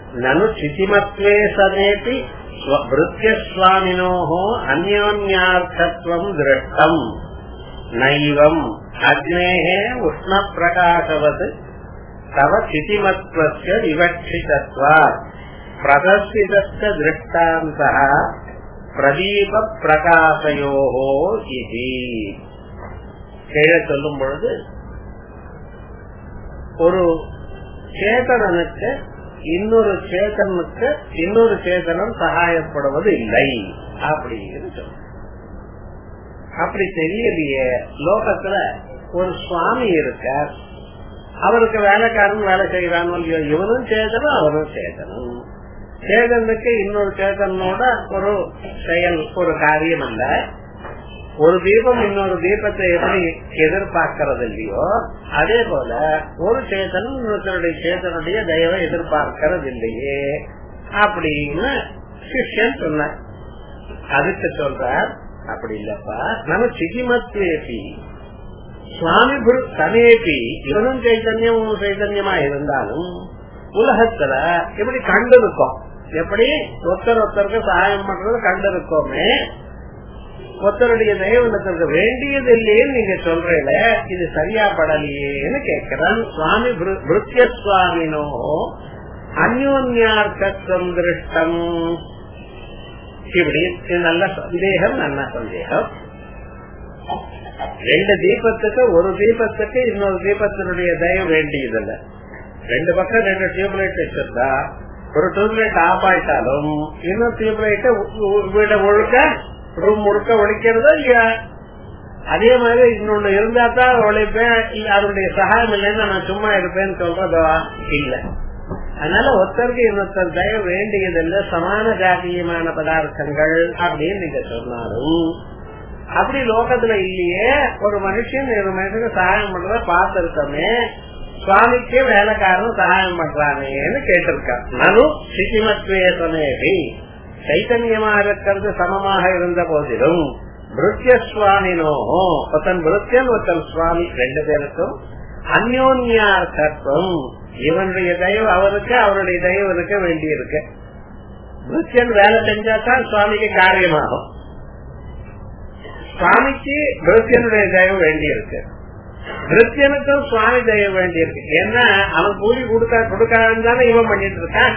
நனு சிதிமத்வே சதேபி விருத்தியஸ்வாமினோ அந்யோன்யார்த்தத்துவம் திருஷ்டம் நைவம் அக்னேகே உஷ்ண பிரகாசவத் தவ சிதிமத்வஸ்ய விவட்சிதத்வாத் பிரதர்சிதஸ்ய திருஷ்டாந்தः பிரதீப பிரகாசயோகோ இது கீழே சொல்லும் பொழுது ஒரு சேதனனுக்கு இன்னொரு சேதனுக்கு இன்னொரு சேதனம் சகாயப்படுவது இல்லை அப்படின்னு சொல்ற அப்படி தெரியலையே லோகத்துல ஒரு சுவாமி இருக்கார் அவருக்கு வேலைக்காரன் வேலை செய்யறான் இல்லையோ இவனும் சேதனம் அவனும் சேதனம் சேதனுக்கு இன்னொரு சேதனோட ஒரு செயல் ஒரு காரியம் அல்ல ஒரு தீபம் இன்னொரு தீபத்தை எப்படி எதிர்பார்க்கறது இல்லையோ அதே போல ஒரு சேதனம் இன்னொருத்தருடைய சேதனுடைய தயவை எதிர்பார்க்கறது இல்லையே அப்படின்னு சிஷ்யன் சொன்னார் அதுக்கு சொல்றார் அப்படி இல்லப்பா நம்ம சிகிமத்வேபி சுவாமி குரு தனேபி இவனும் சைத்தன்யம் சைத்தன்யமா இருந்தாலும் உலகத்துல எப்படி கண்டு இருக்கோம் எப்படி ஒருத்தர் ஒருத்தருக்கு சகாயம் பண்றது கண்டு இருக்கோமே ஒருத்தருடைய தெய்வனத்திற்கு வேண்டியது இல்லையேன்னு நீங்க சொல்றீங்க இது சரியா படலையேன்னு கேட்கிறேன் சுவாமி விருத்திய சுவாமினோ அந்யோன்யார்த்தம் திருஷ்டம் இப்படி நல்ல சந்தேகம் நல்ல சந்தேகம் ரெண்டு தீபத்துக்கு ஒரு தீபத்துக்கு இன்னொரு தீபத்தினுடைய தயம் வேண்டியதில்ல ரெண்டு பக்கம் ரெண்டு டியூப்லைட் வச்சிருந்தா ஒரு டியூப்லைட் ஆஃப் ஆயிட்டாலும் இன்னொரு டியூப்லைட் வீட முழுக்க ரூம் முழுக்க ஒழிக்கிறதா இல்லையா அதே மாதிரி இன்னொன்னு இருந்தா தான் ஒழிப்பேன் அதனுடைய சகாயம் இல்லைன்னு நான் சும்மா இருப்பேன்னு சொல்றதா இல்ல அதனால ஒருத்தருக்கு இன்னொருத்தர் தயவு வேண்டியதில்லை சமான ஜாத்தியமான பதார்த்தங்கள் அப்படின்னு நீங்க சொன்னாலும் அப்படி லோகத்துல இல்லையே ஒரு மனுஷன் ஒரு மனுஷனுக்கு சகாயம் பண்றத பார்த்திருக்கோமே சுவாமிக்கு வேலைக்காரன் சகாயம் பண்றானேன்னு கேட்டிருக்கான் நனு சிசிமத்வேசனேபி சைத்தன்யமா இருக்கிறது சமமாக இருந்த போதிலும் மிருத்திய சுவாமினோ ஒருத்தன் மிருத்தியன் ஒருத்தன் சுவாமி ரெண்டு பேருக்கும் அந்யோன்யார்த்தம் இவனுடைய தயவு அவருக்கு அவருடைய தயவு இருக்க வேண்டி இருக்கு மிருத்தியன் வேலை செஞ்சா தான் சுவாமிக்கு காரியமாகும் சுவாமிக்கு மிருத்தியனுடைய தயவு வேண்டி இருக்கு கிறிஸ்டியனுக்கும் சுவாமி தயவு வேண்டி இருக்கு ஏன்னா அவன் கூலி கொடுக்க கொடுக்காதுன்னு தானே இவன் பண்ணிட்டு இருக்கான்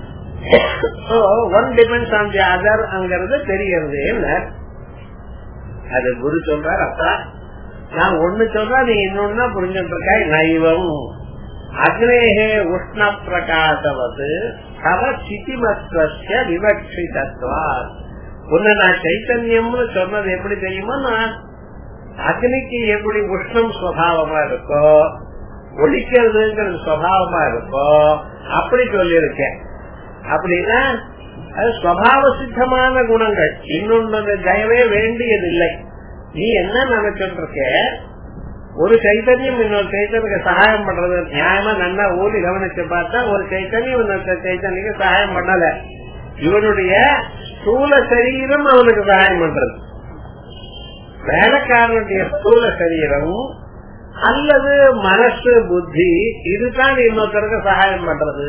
one depends on the other அங்கிறது தெரியறது என்ன அது குரு சொல்றார் அப்பா நான் ஒண்ணு சொல்றா நீ இன்னொன்னா புரிஞ்சுட்டு இருக்காய் நைவம் அக்னேகே உஷ்ண பிரகாசவது தவ சிதிமத்வசிய விவட்சிதத்வா உன்னை நான் சைத்தன்யம்னு சொன்னது எப்படி தெரியுமா நான் அக்னிக்கு எப்படி உஷ்ணம் சுவாவமா இருக்கோ ஒழிக்கிறதுங்கிறது சுவாவமா இருக்கோ அப்படி சொல்லியிருக்கேன் அப்படின்னா அது சுவாவ சித்தமான குணங்கள் இன்னொன்னு தயவே வேண்டியதில்லை நீ என்ன நினைச்சிட்டு இருக்க ஒரு சைத்தன்யம் இன்னொரு சைத்தனுக்கு சகாயம் பண்றது நியாயமா நல்லா ஊதி கவனிச்சு பார்த்தா ஒரு சைத்தன்யம் இன்னொரு சைத்தன்யக்கு சகாயம் பண்ணல இவனுடைய ஸ்தூல சரீரம் அவனுக்கு சகாயம் பண்றது வேலைக்காரனுடைய ஸ்தூல சரீரம் அல்லது மனசு புத்தி இதுதான் இன்னொருத்தருக்கு சகாயம் பண்றது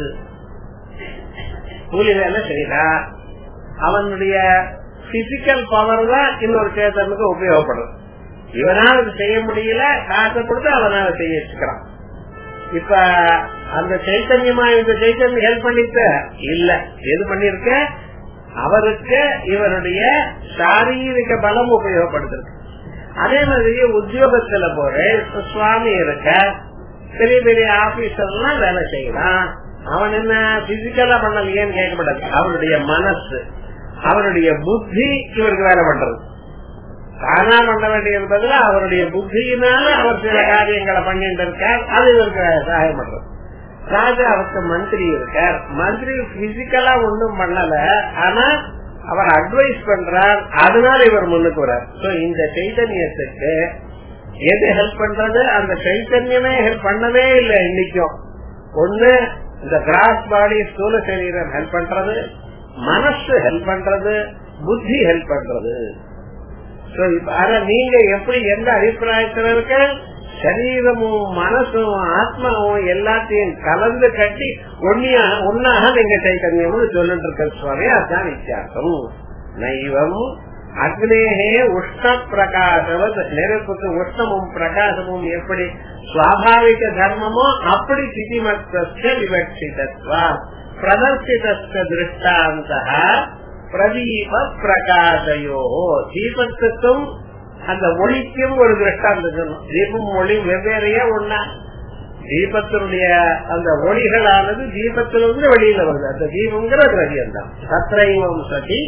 கூலி வேலை செய்யறா அவனுடைய பிசிக்கல் பவர் தான் இன்னொரு சேத்தனுக்கு உபயோகப்படுறது இவனால செய்ய முடியல காசை கொடுத்து அவனால செய்ய வச்சுக்கிறான் இப்ப அந்த சைத்தன்யமா இந்த சைத்தன்யம் ஹெல்ப் பண்ணிருக்க இல்ல எது பண்ணிருக்க அவருக்கு இவருடைய சாரீரிக பலம் உபயோகப்படுத்திருக்கு அதே மாதிரி உத்தியோகத்துல போற சுவாமி இருக்க பெரிய பெரிய ஆபீசர் எல்லாம் வேலை செய்யலாம் அவன் என்ன பிசிக்கலா பண்ணலையேன்னு கேட்கப்படாது அவனுடைய மனசு அவனுடைய புத்தி இவருக்கு வேலை பண்றது தானா பண்ண வேண்டியது பதிலா அவருடைய புத்தியினால அவர் சில காரியங்களை பண்ணிட்டு இருக்கார் அது இவருக்கு சகாயம் பண்றது ராஜாவுக்கு மந்திரி இருக்கார் மந்திரி பிசிக்கலா ஒன்றும் பண்ணல ஆனா அவர் அட்வைஸ் பண்றார் அதனால இவர் முன்னுக்கு வர்றார் சோ இந்த சைத்தன்யத்துக்கு எது ஹெல்ப் பண்றது அந்த சைத்தன்யமே ஹெல்ப் பண்ணவே இல்லை இன்னைக்கும் ஒண்ணு இந்த கிராஸ் பாடி ஸ்தூல சரீரம் ஹெல்ப் பண்றது மனசு ஹெல்ப் பண்றது புத்தி ஹெல்ப் பண்றது ஆனா நீங்க எப்படி எந்த அபிப்பிராயத்துல இருக்க சரீரமும் மனசும் ஆத்மாவும் எல்லாத்தையும் கலந்து கட்டி ஒன்னியா ஒன்னாக நீங்க சைத்தன்யம்னு சொல்லிட்டு இருக்க சுவாமி அதுதான் வித்தியாசம் நைவம் அக்னேகே உஷ்ண பிரகாசவத் நெருப்புக்கு உஷ்ணமும் பிரகாசமும் எப்படி சுவாபாவிக தர்மமோ அப்படி சிதிமத்த விவட்சிதத்வா பிரதர்சித திருஷ்டாந்த பிரதீப பிரகாசையோ தீபத்துக்கும் அந்த ஒளிக்கும் ஒரு திருஷ்டாந்தம் சொல்லணும் தீபம் ஒளி வெவ்வேறையா ஒன்னா தீபத்தினுடைய அந்த ஒளிகளானது தீபத்திலிருந்து வெளியில வருது அந்த தீபங்கிற திரவியம் தான் சத்திரைவம் சதி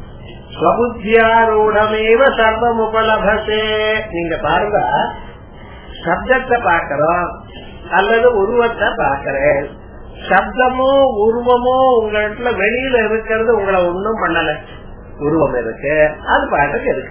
ஸ்வபுத்தியாரூடமேவ சர்வம் உபலபசே நீங்க பாருங்க சப்தத்தை பாக்கிறோம் அல்லது உருவத்தை பாக்கிறேன் சப்தமோ உருவமோ உங்கள்கிட்ட வெளியில இருக்கிறது உங்களை ஒன்னும் பண்ணல உருவம் இருக்கு அது பாட்டுக்கு இருக்கு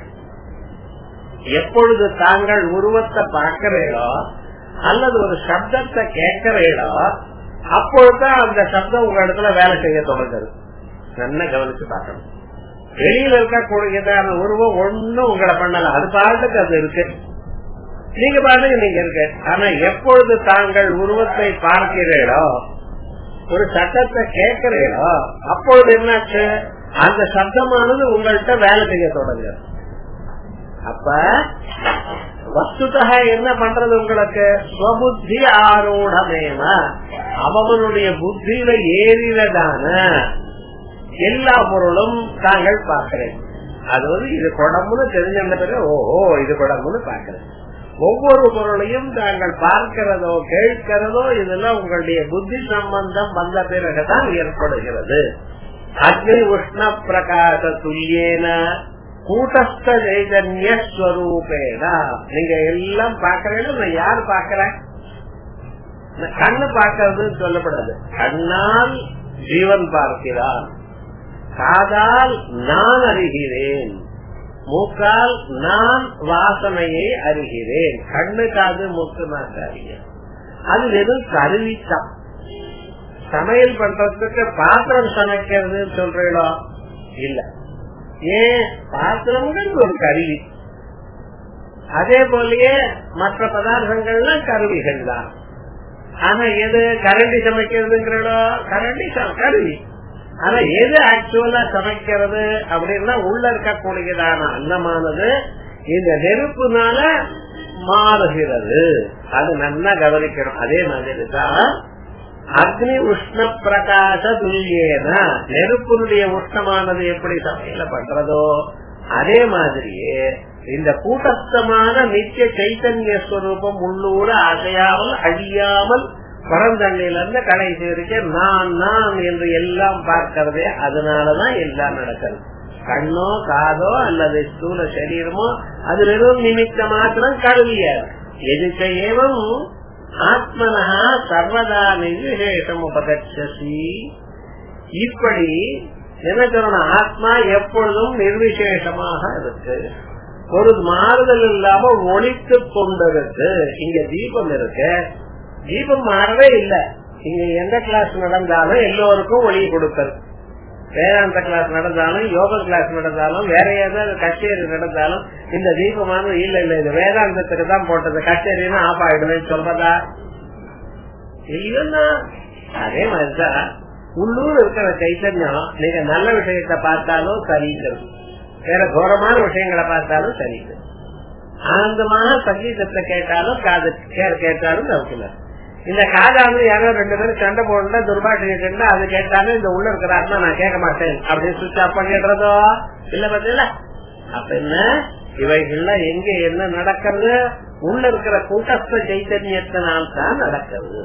எப்பொழுது தாங்கள் உருவத்தை பார்க்கிறீர்களோ அல்லது ஒரு சப்தத்தை கேட்கிறீர்களோ அப்பொழுதுதான் அந்த சப்தம் உங்க இடத்துல வேலை செய்ய தொடங்குது நல்லா கவனிச்சு பார்க்கணும் வெளியில இருக்கக்கூடியதான உருவம் ஒண்ணும் உங்களை பண்ணல அது பாட்டுக்கு அது இருக்கு நீங்க பாட்டுக்கு நீங்க இருக்கு ஆனா எப்பொழுது தாங்கள் உருவத்தை பார்க்கிறீர்களோ ஒரு சட்டத்தை கேட்கிறீர்களோ அப்பொழுது என்னாச்சு அந்த சப்தமானது உங்கள்கிட்ட வேலை செய்ய தொடங்குது அப்ப வஸ்துதா என்ன பண்றது உங்களுக்கு ஸ்வபுத்தி ஆரூடமேவ அவனுடைய புத்தியில ஏறினதான எல்லா பொருளும் தாங்கள் பார்க்கிறேன் அது வந்து இது குடம்புன்னு தெரிஞ்ச பிறகு ஓஹோ இது குடம்புன்னு பார்க்கிறேன் ஒவ்வொரு பொருளையும் தாங்கள் பார்க்கிறதோ கேட்கிறதோ இதெல்லாம் உங்களுடைய புத்தி சம்பந்தம் வந்த பிறகுதான் ஏற்படுகிறது அக்னி உஷ்ண பிரகாச துல்லியேன கூட்டஸ்த சைதன்ய ஸ்வரூபேனா நீங்க எல்லாம் பாக்கிறீங்க நான் யார் பாக்கிறேன் கண்ணு பார்க்கறதுன்னு சொல்லப்படாது கண்ணால் ஜீவன் பார்க்கிறான் காதால் நான் அறிகிறேன் மூக்கால் நான் வாசனையை அறிகிறேன் கண்ணு காது மூக்கு நான் அறிகிறேன் அது வெறும் கருவித்தான் சமையல் பண்றதுக்கு பாத்திரம் சமைக்கிறதுன்னு சொல்றீங்களோ இல்ல ஏன் பாத்திரம்ங்கிறது ஒரு கருவி அதே போலயே மற்ற பதார்த்தங்கள்லாம் கருவிகள் தான் ஆனா எது கரண்டி சமைக்கிறதுங்கிறோ கரண்டி கருவி ஆனா எது ஆக்சுவலா சமைக்கிறது அப்படின்னா உள்ள இருக்கக்கூடியதான அன்னமானது இந்த நெருப்புனால மாறுகிறது அது நல்லா கவனிக்கணும் அதே மாதிரி தான் அக்னி உஷ்ண பிரகாச துல்லியேன நெருப்பினுடைய உஷ்ணமானது எப்படி சமையல பண்றதோ அதே மாதிரியே இந்த கூட்டஸ்தமான நித்திய சைத்தன்ய ஸ்வரூபம் உள்ளூர அசையாமல் அழியாமல் பரந்தண்ணிலிருந்து கடைசி வரைக்கும் நான் நான் என்று எல்லாம் பார்க்கிறதே அதனாலதான் எல்லாம் நடக்கிறது கண்ணோ காதோ அல்லது ஸ்தூல சரீரமோ அது வெறும் நிமித்த மாத்திரம் கருவியா எதுக்க ஏவம் ஆத்மனா சர்வதா நிர்விசேஷம் உபகட்சி இப்படி என்ன சொல்லணும் ஆத்மா எப்பொழுதும் நிர்விசேஷமாக இருக்கு ஒரு மாறுதல் இல்லாம ஒழித்து கொண்டிருக்கு இங்க தீபம் இருக்கு தீபம் மாறவே இல்லை இங்க எந்த கிளாஸ் நடந்தாலும் எல்லோருக்கும் ஒளி கொடுக்கறது வேதாந்த கிளாஸ் நடந்தாலும் யோகா கிளாஸ் நடந்தாலும் வேற ஏதாவது கச்சேரி நடந்தாலும் இந்த தீபமான இல்ல இல்ல இது வேதாந்தத்துக்கு தான் போட்டது கச்சேரின்னு ஆஃப் ஆயிடுவேன் சொல்றதா இல்லன்னா அதே மாதிரிதான் உள்ளூர் இருக்கிற சைத்தன்யம் நீங்க நல்ல விஷயத்தை பார்த்தாலும் சரிக்கிறது வேற கோரமான விஷயங்களை பார்த்தாலும் சரிக்கிறது ஆனந்தமான சங்கீதத்தை கேட்டாலும் காது கேட்டாலும் தவிர்க்கல இந்த காதானது யாரோ ரெண்டு பேரும் சண்டை போடல துர்பாஷையை கண்டா அது கேட்டாலும் இந்த உள்ள இருக்கிற ஆத்மா நான் கேட்க மாட்டேன் அப்படின்னு சுவிச் ஆஃப் பண்ணிடுறதோ இல்ல பாத்தீங்களா அப்ப என்ன இவைகள்லாம் எங்க என்ன நடக்கிறது உள்ள இருக்கிற கூட்டஸ்த சைத்தன்யத்தினால் தான் நடக்கிறது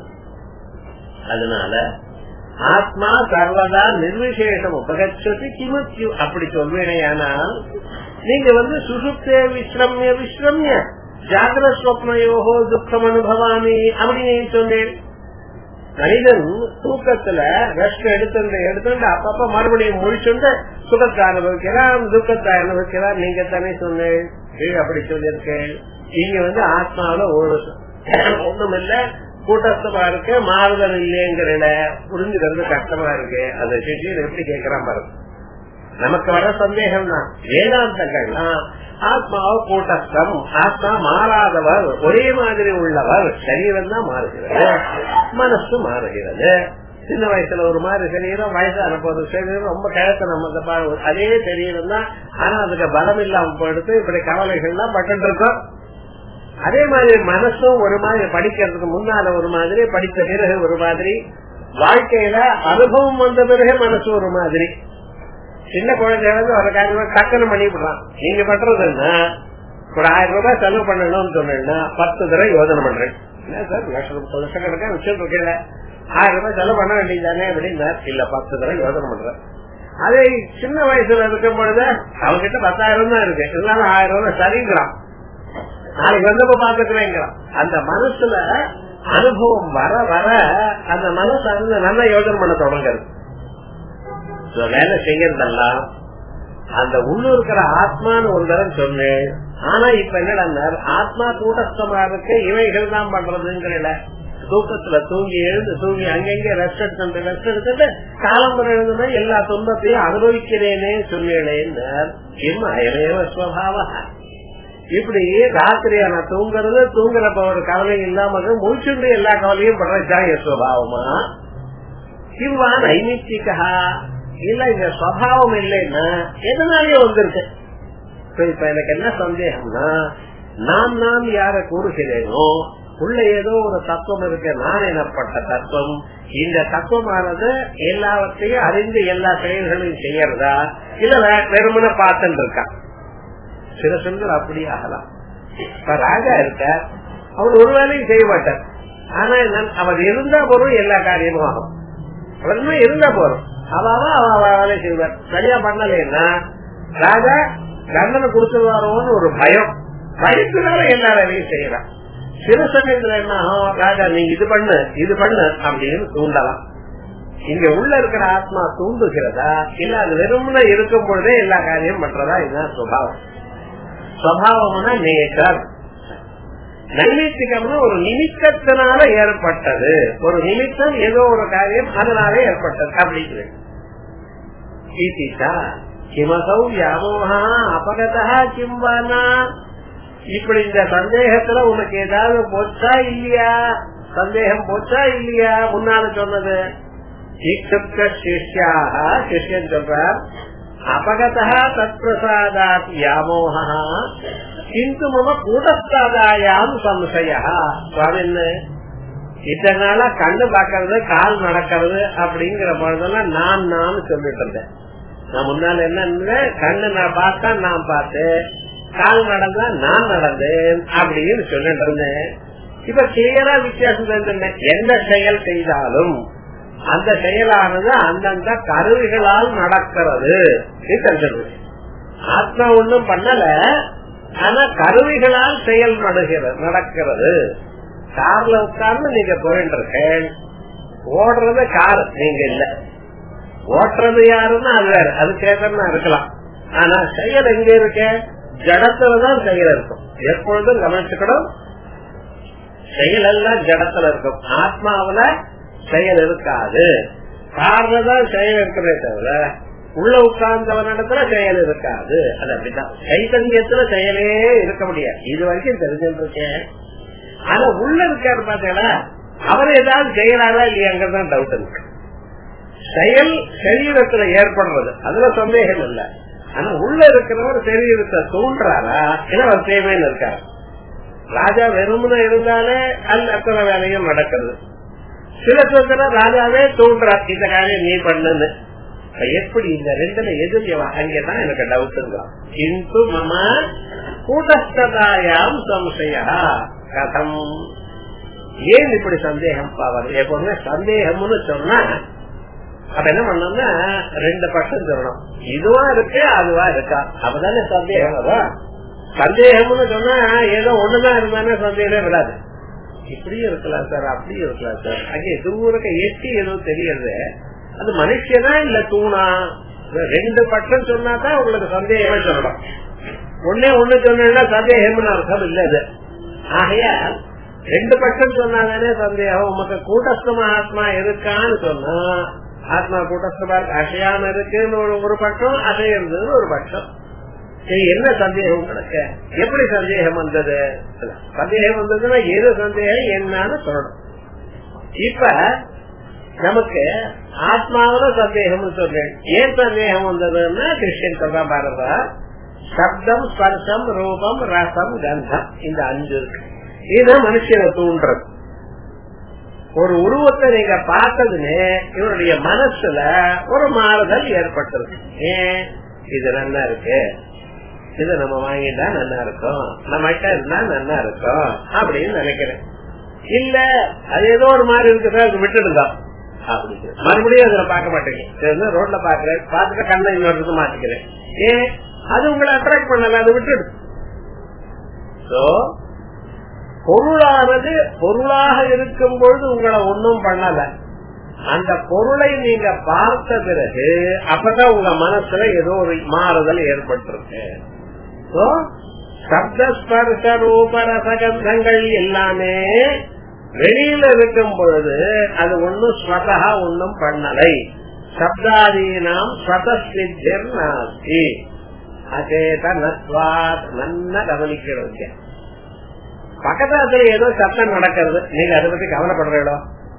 அதனால ஆத்மா சர்வதா நிர்விசேஷம் உபகச்சதி கிமத்யு அப்படி சொல்வேனையானால் நீங்க வந்து சுசுப்தே விஸ்ரம்ய விஸ்ரம்ய ஜாகிர ஸ்வப்னயோகோ துக்கம் அனுபவாமி அப்படின்னு சொன்னேன் மனிதன் தூக்கத்துல ரெஸ்ட் எடுத்துட்டு எடுத்துட்டு அப்பப்ப மறுபடியும் முழிச்சுண்டு சுகத்தை அனுபவிக்கிறான் துக்கத்தை அனுபவிக்கிறான் நீங்க தானே சொன்னேன் அப்படி சொல்லியிருக்கேன் நீங்க வந்து ஆத்மாவில ஒரு ஒண்ணும் இல்ல கூட்டஸ்தமா இருக்கு மாறுதல் இல்லைங்கிற புரிஞ்சுக்கிறது கஷ்டமா இருக்கு அந்த சிஷியன் எப்படி கேட்கிறான் பாருங்க நமக்கு வர சந்தேகம் தான் வேதாந்தங்கள்லாம் ஆத்மாவோ கூட்டஸ்தம் ஆத்மா மாறாதவர் ஒரே மாதிரி உள்ளவர் சரீரம் தான் மாறுகிறது மனசு மாறுகிறது சின்ன வயசுல ஒரு மாதிரி சரீரம் வயசான போது சரீரம் ரொம்ப கிழக்கு நம்ம அதே சரீரம் தான் ஆனா அதுக்கு பலம் இல்லாம போயிடுத்து இப்படி கவலைகள்லாம் பட்டு இருக்கோம் அதே மாதிரி மனசும் ஒரு மாதிரி படிக்கிறதுக்கு முன்னால ஒரு மாதிரி படித்த பிறகு ஒரு மாதிரி வாழ்க்கையில அனுபவம் வந்த பிறகு மனசு ஒரு மாதிரி சின்ன குழந்தை வந்து ஒரு காரியம் டக்குன்னு பண்ணிவிடுறான் நீங்க பண்றதுன்னா ஒரு ஆயிரம் ரூபாய் செலவு பண்ணணும்னு சொன்னா பத்து தடவை யோசனை பண்றேன் என்ன சார் லட்சம் லட்சம் கணக்கா வச்சுட்டு இருக்கேன் ஆயிரம் ரூபாய் செலவு பண்ண வேண்டியதானே அப்படின்னா இல்ல பத்து தடவை யோசனை பண்றேன் அதே சின்ன வயசுல இருக்கும் பொழுது அவங்கிட்ட பத்தாயிரம் தான் இருக்கு இருந்தாலும் ஆயிரம் ரூபாய் சரிங்கிறான் நாளைக்கு வந்தப்ப பாத்துக்கிறேங்கிறான் அந்த மனசுல அனுபவம் வர வர அந்த மனசு வந்து நல்ல யோசனை பண்ண தொடங்குறது வேலை செய்யறதெல்லாம் அந்த உள்ள இருக்கிற ஆத்மான்னு ஒரு தரம் சொன்னேன் ஆனா இப்ப என்னடா ஆத்மா கூட்டஸ்தமா இருக்கு இவைகள் தான் பண்றதுங்கிற தூக்கத்துல தூங்கி எழுந்து தூங்கி அங்கங்க ரெஸ்ட் எடுத்து ரெஸ்ட் எடுத்துட்டு காலம் எழுதுனா எல்லா துன்பத்தையும் அனுபவிக்கிறேனே சொல்லிடேன்னு அயமேவ ஸ்வபாவா இப்படி ராத்திரியா நான் தூங்குறது தூங்குறப்ப ஒரு கவலை இல்லாம முடிச்சுட்டு எல்லா கவலையும் படுறதுதான் என் சுவாவமா இவ்வா நைமித்திகா இல்ல இந்த சுவாவம் இல்லைன்னா எதனாலயே வந்திருக்கு இப்ப எனக்கு என்ன சந்தேகம்னா நான் நான் யார கூறுகிறேனோ உள்ள ஏதோ ஒரு தத்துவம் இருக்கு நான் எனப்பட்ட தத்துவம் இந்த தத்துவமானது எல்லாவற்றையும் அறிந்து எல்லா செயல்களையும் செய்யறதா இல்ல வெறுமனை பார்த்துட்டு இருக்கான் சில சொற்கள் அப்படி ஆகலாம் இப்ப ராஜா இருக்க அவர் ஒரு வேலையும் செய்ய மாட்டார் ஆனா அவர் இருந்தா போறோம் எல்லா காரியமும் ஆகும் அவருமே இருந்தா போறோம் அவாவா அவ வேலை செய்வார் சரியா பண்ணலைன்னா ராஜா தண்டனை கொடுத்துருவாரோன்னு ஒரு பயம் பயத்தினால எல்லா வேலையும் செய்யறான் சில சமயத்துல என்ன ஆகும் ராஜா நீங்க இது பண்ணு இது பண்ணு அப்படின்னு தூண்டலாம் இங்க உள்ள இருக்கிற ஆத்மா தூண்டுகிறதா இல்ல அது வெறும்னா இருக்கும் பொழுதே எல்லா காரியம் பண்றதா இதுதான் சுபாவம் சுவாவம்னா நேச்சர் நைமித்திகம்னா ஒரு நிமித்தத்தினால ஏற்பட்டது ஒரு நிமித்தம் ஏதோ ஒரு காரியம் அதனால ஏற்பட்டது அப்படிங்கிறது கிமசௌ வியாமோகா அபகதா கிம்பானா இப்படி இந்த சந்தேகத்துல உனக்கு ஏதாவது போச்சா இல்லையா சந்தேகம் போச்சா இல்லையா முன்னால சொன்னது சிஷ்யாக சிஷ்யன் சொல்றார் அபகதா தத் பிரசாதாத் வியாமோகா கிந்து மம கூட்டஸ்தாதாயாம் சம்சய சுவாமின்னு இத்தனை நாளா கண்ணு பாக்கிறது கால் நடக்கிறது அப்படிங்கிற பொழுதெல்லாம் நான் நான் சொல்லிட்டு இருந்தேன் நான் முன்னால என்ன கண்ணு நான் பார்த்தா நான் பார்த்தேன் கால் நடந்தா நான் நடந்தேன் அப்படின்னு சொல்லிட்டு இருந்தேன் இப்ப கிளியரா வித்தியாசம் தெரிஞ்சுட்டேன் எந்த செயல் செய்தாலும் அந்த செயலானது அந்தந்த கருவிகளால் நடக்கிறது தெரிஞ்சது ஆத்மா ஒண்ணும் பண்ணல ஆனா கருவிகளால் செயல் நடுகிறது நடக்கிறது கார்ல உட்கார்ந்து நீங்க போயிட்டு இருக்கேன் ஓடுறது கார் நீங்க இல்ல ஓட்டுறது யாருன்னா அது வேற அது கேட்கறதுனா இருக்கலாம் ஆனா செயல் எங்க இருக்க ஜடத்துலதான் செயல் இருக்கும் எப்பொழுதும் கவனிச்சுக்கணும் செயல் எல்லாம் ஜடத்துல இருக்கும் ஆத்மாவில செயல் இருக்காது கார்ல தான் செயல் இருக்கிறதே தவிர உள்ள உட்கார்ந்தவனிடத்துல செயல் இருக்காது அது அப்படித்தான் சைத்தன்யத்துல செயலே இருக்க முடியாது இது வரைக்கும் தெரிஞ்சுட்டு இருக்கேன் ஆனா உள்ள இருக்காரு பாத்தீங்களா அவர் ஏதாவது செய்யறாரா இல்லையாங்கிறதான் டவுட் இருக்கு செயல் சரீரத்துல ஏற்படுறது அதுல சந்தேகம் இல்ல ஆனா உள்ள இருக்கிறவர் சரீரத்தை தோன்றாரா ஏன்னா அவர் தேவைன்னு இருக்காரு ராஜா வெறுமனை இருந்தாலே அல்ல அத்தனை வேலையும் நடக்கிறது சில சொல்ற ராஜாவே தோன்றார் இந்த காரியம் நீ பண்ணுன்னு எப்படி இந்த ரெண்டுல எது அங்கேதான் எனக்கு டவுட் கிந்து மம கூட்டஸ்தாயாம் சம்சயா கதம் ஏன் இப்படி சந்தேகம் பாவர் எப்பவுமே சந்தேகம்னு சொன்னா அப்ப என்ன பண்ணோம்னா ரெண்டு பட்சம் சொல்லணும் இதுவா இருக்கு அதுவா இருக்கா அப்பதானே சந்தேகம் வரும் சந்தேகம்னு சொன்னா ஏதோ ஒண்ணுதான் இருந்தானே சந்தேகமே விடாது இப்படியும் இருக்கலாம் சார் அப்படியும் இருக்கலாம் சார் அங்கே தூரக்க எட்டி ஏதோ தெரியறது அது மனுஷனா இல்ல தூணா ரெண்டு பட்சம் சொன்னா தான் உங்களுக்கு சந்தேகமே சொல்லணும் ஒன்னே ஒண்ணு சொன்னா சந்தேகம்னு அர்த்தம் இல்ல அது ஆகையா ரெண்டு பட்சம் சொன்னாதானே சந்தேகம் உமக்கு கூட்டஸ்த மகாத்மா இருக்கான்னு சொன்னா ஆத்மா கூட்டஸ்தமா இருக்கு அசையாம இருக்குன்னு ஒரு ஒரு பட்சம் அசையிருந்தது ஒரு பட்சம் சரி என்ன சந்தேகம் உங்களுக்கு எப்படி சந்தேகம் வந்தது சந்தேகம் வந்ததுன்னா எது சந்தேகம் என்னன்னு சொல்லணும் இப்ப நமக்கு ஆத்மாவில சந்தேகம் சொல்றேன் ஏன் சந்தேகம் வந்ததுன்னா கிருஷ்ணன் சொல்ற பாருங்க சப்தம் ஸ்பர்சம் ரூபம் ரசம் கந்தம் இந்த அஞ்சு இருக்கு இது மனுஷனை தூண்டுறது ஒரு உருவத்தை நீங்க பார்த்ததுன்னு இவருடைய மனசுல ஒரு மாறுதல் ஏற்பட்டிருக்கு ஏன் இது நல்லா இருக்கு இது நம்ம வாங்கிட்டா நல்லா இருக்கும் நம்ம கிட்ட இருந்தா நல்லா இருக்கும் அப்படின்னு நினைக்கிறேன் இல்ல அது ஏதோ ஒரு மாதிரி இருக்கு சார் அது விட்டுடுதா அப்படி மறுபடியும் அதுல பார்க்க மாட்டேங்க ரோட்ல பாக்குறேன் பார்த்துட்டு கண்ணை இன்னொரு மாத்திக்கிறேன் ஏன் அது உங்களை அட்ராக்ட் பண்ணல அது விட்டுடு பொருளானது பொருளாக இருக்கும் பொழுது உங்களை ஒன்னும் பண்ணல அந்த பொருளை நீங்க பார்த்த பிறகு அப்பதான் உங்க மனசுல ஏதோ ஒரு மாறுதல் ஏற்பட்டிருக்கு சப்தஸ்பர்ச ரூபரசகந்தங்கள் எல்லாமே வெளியில இருக்கும் பொழுது அது ஒன்னும் ஸ்வதா ஒன்னும் பண்ணலை சப்தாதீனாம் ஸ்வதசித்திர் நாஸ்தி அச்சேத நத்வாத் நல்ல கவனிக்கிறோம் பக்கத்துல ஏதோ சத்தம் நடக்கிறது நீங்க அதை பத்தி கவலைப்படுறீங்களோ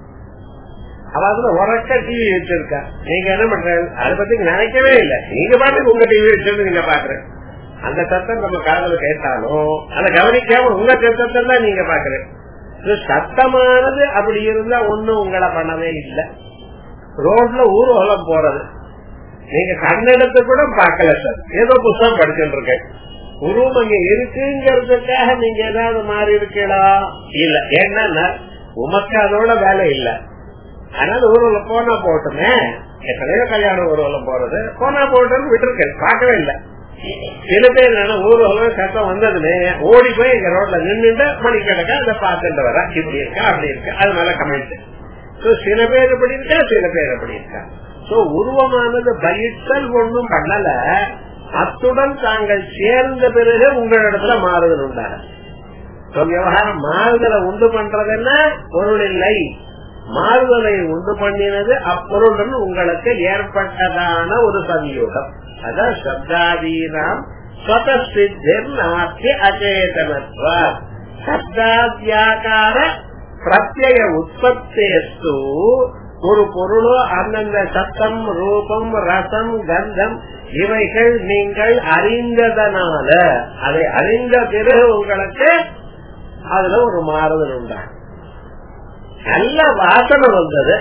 அதாவது உரக்க டிவி வச்சிருக்கா நீங்க என்ன பண்றீங்க அதை பத்தி நினைக்கவே இல்லை நீங்க பாட்டுக்கு உங்க டிவி வச்சிருந்து நீங்க பாக்குறேன் அந்த சத்தம் நம்ம காதல கேட்டாலும் அதை கவனிக்காம உங்க சத்தத்தை தான் நீங்க பாக்குறேன் சத்தமானது அப்படி இருந்தா ஒண்ணும் உங்களை பண்ணவே இல்லை ரோட்ல ஊர்வலம் போறது நீங்க கண்ணெடுத்து கூட பாக்கல சார் ஏதோ புத்தகம் படிச்சுட்டு இருக்கேன் உருவம் அங்க இருக்குங்கிறதுக்காக நீங்க ஏதாவது மாறி இருக்கீங்களா இல்ல ஏன்னா உமக்கு அதோட வேலை இல்ல அதனால ஊர்வலம் போனா போட்டுமே எத்தனையோ கல்யாணம் ஊர்வலம் போறது போனா போட்டோன்னு விட்டுருக்கேன் பார்க்கவே இல்லை சில பேர் ஊர்வலம் சத்தம் வந்ததுமே ஓடி போய் எங்க ரோட்ல நின்றுட்டு மணி கிடக்க அதை பார்த்துட்டு வர இப்படி இருக்கா அப்படி இருக்கு அது மேல கமெண்ட் சில பேர் எப்படி இருக்கா சில பேர் எப்படி இருக்கா சோ உருவமானது பயிற்சல் ஒன்றும் பண்ணல அத்துடன் தாங்கள் சேர்ந்த பிறகு உங்களிடத்துல மாறுதல் உண்டாக விவகாரம் மாறுதலை உண்டு பண்றதுன்னா பொருள் இல்லை மாறுதலை உண்டு பண்ணினது அப்பொருளுடன் உங்களுக்கு ஏற்பட்டதான ஒரு சவியோகம் அதான் சப்தாதீனாம் ஸ்வதசித்திர் நாஸ்தி அச்சேதனத்வா சப்தாத்தியாகார பிரத்யய உற்பத்தேஸ்து ஒரு பொருளோ அந்தந்த சத்தம் ரூபம் ரசம் கந்தம் இவைகள் நீங்கள் அறிந்ததனால அதை அறிந்த பிறகு உங்களுக்கு அதுல ஒரு மாறுதல் உண்டாகும் நல்ல வாசனை வந்தது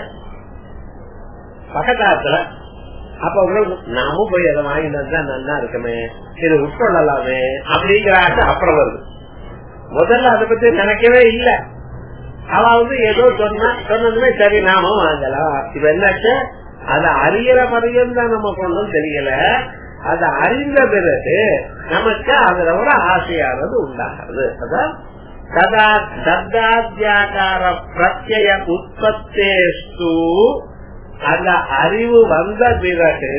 பக்கத்தாத்துல அப்ப உங்களுக்கு நாமும் போய் அதை வாங்கினது தான் நல்லா இருக்குமே இது உட்கொள்ளலாமே அப்படிங்கிற ஆசை அப்புறம் வருது முதல்ல அதை பத்தி நினைக்கவே இல்லை அவ வந்து ஏதோ சொன்னா சொன்னதுமே சரி நாமும் வாங்கலாம் இப்ப என்னாச்சு அதை அறியற பரியம் தான் நம்ம கொண்டும் தெரியல அதை அறிந்த பிறகு நமக்கு அதுல ஒரு ஆசையானது உண்டாகிறது அதான் சதா சப்தாத்தியாகார பிரத்ய உற்பத்தேஸ்து அந்த அறிவு வந்த பிறகு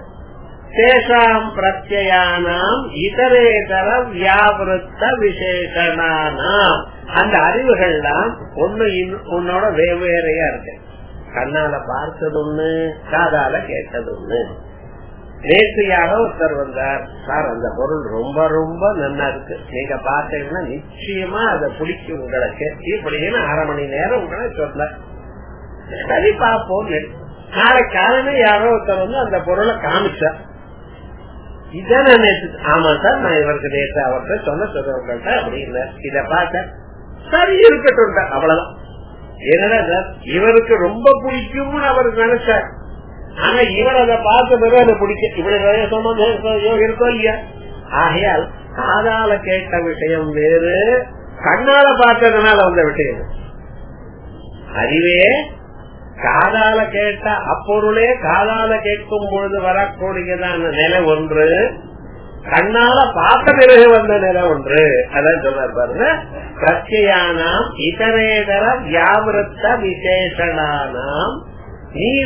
தேசாம் பிரத்யானாம் இதரேதர வியாபிருத்த விசேஷனானாம் அந்த அறிவுகள்லாம் ஒண்ணு உன்னோட வெவ்வேறையா இருக்கு கண்ணால பார்த்தது ஒண்ணு காதால கேட்டது ஒண்ணு நேற்று யாரோ ஒருத்தர் வந்தார் சார் அந்த பொருள் ரொம்ப ரொம்ப நல்லா இருக்கு நீங்க பார்த்தீங்கன்னா நிச்சயமா அதை பிடிக்கும் உங்களுக்கு இப்படின்னு அரை மணி நேரம் உங்களை சொல்ல சரி பார்ப்போம் நாளை காலமே யாரோ ஒருத்தர் வந்து அந்த பொருளை காமிச்சார் இதான் நேற்று ஆமா சார் நான் இவருக்கு நேற்று அவர்கிட்ட சொன்ன சொல்றவங்கள்ட்ட அப்படின்னு இத பார்த்தேன் சரி இருக்கட்டும் அவ்வளவுதான் என்னடா சார் இவருக்கு ரொம்ப பிடிக்கும்னு அவர் நினைச்சார் ஆனா இவர் அதை பார்த்த பிறகு அதை பிடிக்க இவரு சம்பந்தம் இருக்கோ இல்லையா ஆகையால் காதால கேட்ட விஷயம் வேறு கண்ணால பார்த்ததுனால வந்த விஷயம் அறிவே காதால கேட்ட அப்பொருளே காதால கேட்கும் பொழுது வரக்கூடியதான நிலை ஒன்று கண்ணால பார்த்த பிறகு வந்த நிலை ஒன்று அதான் சொன்னார் பாருங்க பிரத்யானாம் இதரேதர வியாவிருத்த விசேஷனானாம் நீல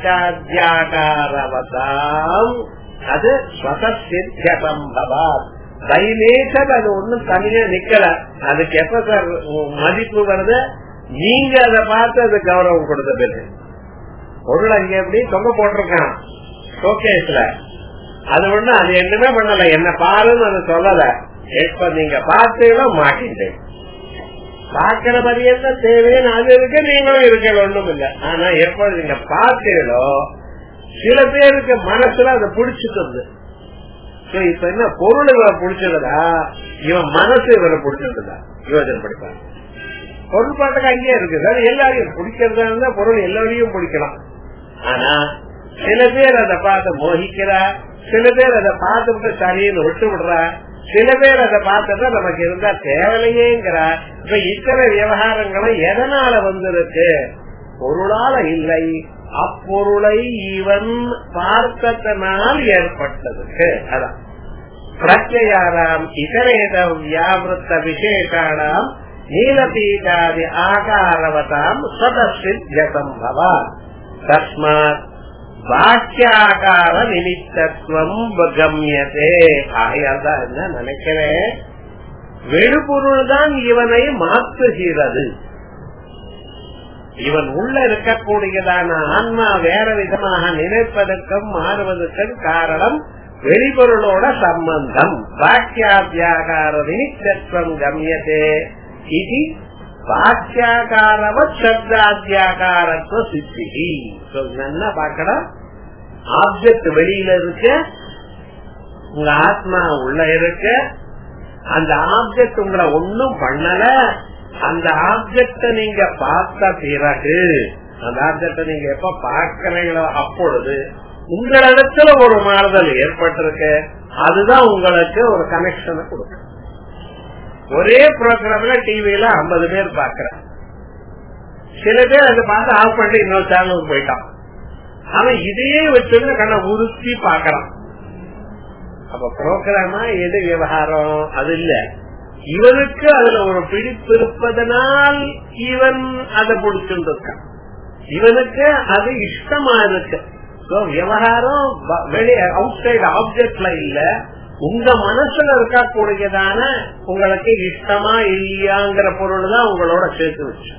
பீகாத்தியாகாரவதாம் அது ஸ்வசித்திய சம்பவாத் பைலேசர் அது ஒண்ணும் தனியா நிக்கல அதுக்கு எப்ப சார் மதிப்பு வருது நீங்க அதை பார்த்து அது கௌரவம் கொடுத்த பிறகு பொருள் அங்க எப்படி தொங்க போட்டிருக்கான் ஷோகேஸ்ல அது ஒண்ணு அது என்னமே பண்ணல என்ன பாருன்னு அது சொல்லல எப்ப நீங்க பார்த்தீங்களோ மாட்டிட்டேன் பாக்கிற பரியந்த தேவைன்னு அது இருக்கு நீங்களும் இருக்க ஒண்ணும் இல்ல ஆனா எப்ப நீங்க பார்த்தீங்களோ சில பேருக்கு மனசுல அதை பிடிச்சிட்டு இப்ப என்ன பொருள் இவரை பிடிச்சதா இவன் மனசு இவரை பிடிச்சதுதா யோஜனை படிப்பாங்க பொருள் பாட்டுக்கு அங்கேயே இருக்கு சார் எல்லாரையும் பிடிக்கிறதா இருந்தா பொருள் எல்லாரையும் பிடிக்கலாம் ஆனா சில பேர் அதை பார்த்து மோகிக்கிறா சில பேர் அதை பார்த்துட்டு சரின்னு விட்டு விடுறா சில பேர் அதை பார்த்துட்டு நமக்கு இருந்தா தேவையில்லையேங்கிறா இப்ப இத்தனை விவகாரங்களும் எதனால வந்திருக்கு பொருளால இல்லை அப்பொருளை இவன் பார்த்ததனால் ஏற்பட்டதுக்கு அதான் பிரத்யாராம் இதரேத வியாவிருத்த விசேஷானாம் நீலபீகாதி ஆகாரவதாம் சதசித்யசம்பவா தஸ்மாத் பாக்கியாகார நிமித்தத்துவம் கம்யதே ஆகையால் தான் என்ன நினைக்கிறேன் வெடுபொருள் தான் இவனை மாற்றுகிறது இவன் உள்ள இருக்கக்கூடியதான ஆன்மா வேற விதமாக நினைப்பதற்கும் மாறுவதற்கும் காரணம் வெளிப்பொருளோட சம்பந்தம் பாக்கியாத்தியாகார நிமித்தத்துவம் கம்யதே இது வாக்கியாகாரவ சப்தாத்தியாகாரத்துவ சித்தி நல்லா பார்க்கணும் ஆப்ஜெக்ட் வெளியில இருக்கு உங்க ஆத்மா உள்ள இருக்கு அந்த ஆப்ஜெக்ட் உங்களை ஒன்னும் பண்ணல அந்த ஆப்ஜெக்ட நீங்க பார்த்த பிறகு அந்த ஆப்ஜெக்ட நீங்க எப்ப பார்க்கிறீங்களோ அப்பொழுது உங்களிடத்துல ஒரு மாறுதல் ஏற்பட்டிருக்கு அதுதான் உங்களுக்கு ஒரு கனெக்ஷனை கொடுக்கும் ஒரே ப்ரோக்ராம்ல டிவியில ஐம்பது பேர் பாக்குறான் சில பேர் அதை பார்த்து ஆஃப் பண்ணி இன்னொரு சேனலுக்கு போயிட்டான் அவன் இதையே வச்சிருந்து கண்ணை உறுத்தி பாக்குறான் அப்ப ப்ரோக்ராமா எது விவகாரம் அது இல்ல இவனுக்கு அதுல ஒரு பிடிப்பு இருப்பதனால் இவன் அதை பிடிச்சிருக்கான் இவனுக்கு அது இஷ்டமா இருக்கு விவகாரம் வெளியே அவுட் சைடு ஆப்ஜெக்ட்ல இல்ல உங்க மனசுல இருக்கக்கூடியதான உங்களுக்கு இஷ்டமா இல்லையாங்கிற பொருள் தான் உங்களோட சேர்த்து வச்சு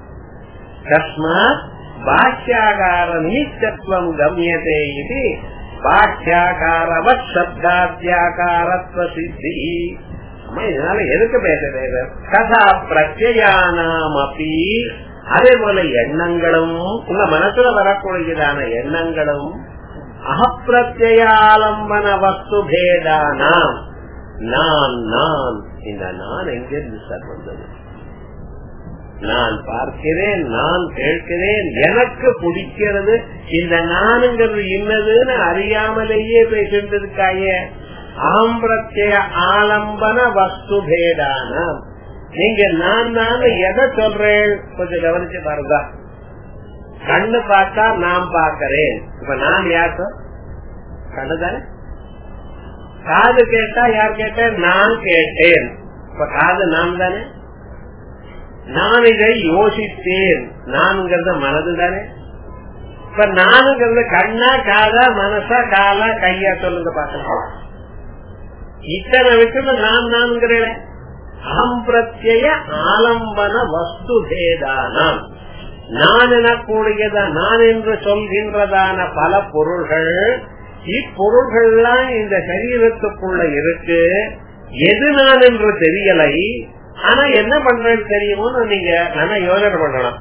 தஸ்மாத் பாக்கியாகார நிமித்தத்துவம் கம்யதே இது பாக்கியாகாரவத் சப்தாத்தியாகாரத்வ சித்தி இதனால எதுக்கு பேசுறது கதா பிரத்யானாம் அப்படி அதே போல எண்ணங்களும் உங்க மனசுல வரக்கூடியதான எண்ணங்களும் அகப்பிரத்யாலம்பன வஸ்து பேதானாம் நான் நான் இந்த நான் எங்கிருந்து சார் வந்தது நான் பார்க்கிறேன் நான் கேட்கிறேன் எனக்கு பிடிக்கிறது இந்த நானுங்கிறது இன்னதுன்னு அறியாமலேயே பேசிட்டு இருக்காயே அகம் பிரத்ய ஆலம்பன வஸ்து பேதானாம் நீங்க நான் நான் எதை சொல்றேன் கொஞ்சம் கவனிச்சு பாருங்க கண்ணு பார்த்தா நான் பாக்கிறேன் இப்ப நான் யார் சார் கண்ணு தானே காது கேட்டா யார் கேட்டேன் நான் கேட்டேன் இப்ப காது நான் தானே நான் இதை யோசித்தேன் நான்ங்கிறத மனது தானே இப்ப நானுங்கிறது கண்ணா காதா மனசா காலா கையா சொல்லுங்க பாக்கலாம் இத்தனை விஷயம் நான் நான்கிறேன் அகம் பிரத்ய ஆலம்பன வஸ்து பேதானாம் நான் எனக்கூடியத நான் என்று சொல்கின்றதான பல பொருள்கள் இப்பொருள்கள்லாம் இந்த சரீரத்துக்குள்ள இருக்கு எது நான் என்று தெரியலை ஆனா என்ன பண்றேன்னு தெரியுமோன்னு நீங்க நல்லா யோசனை பண்ணலாம்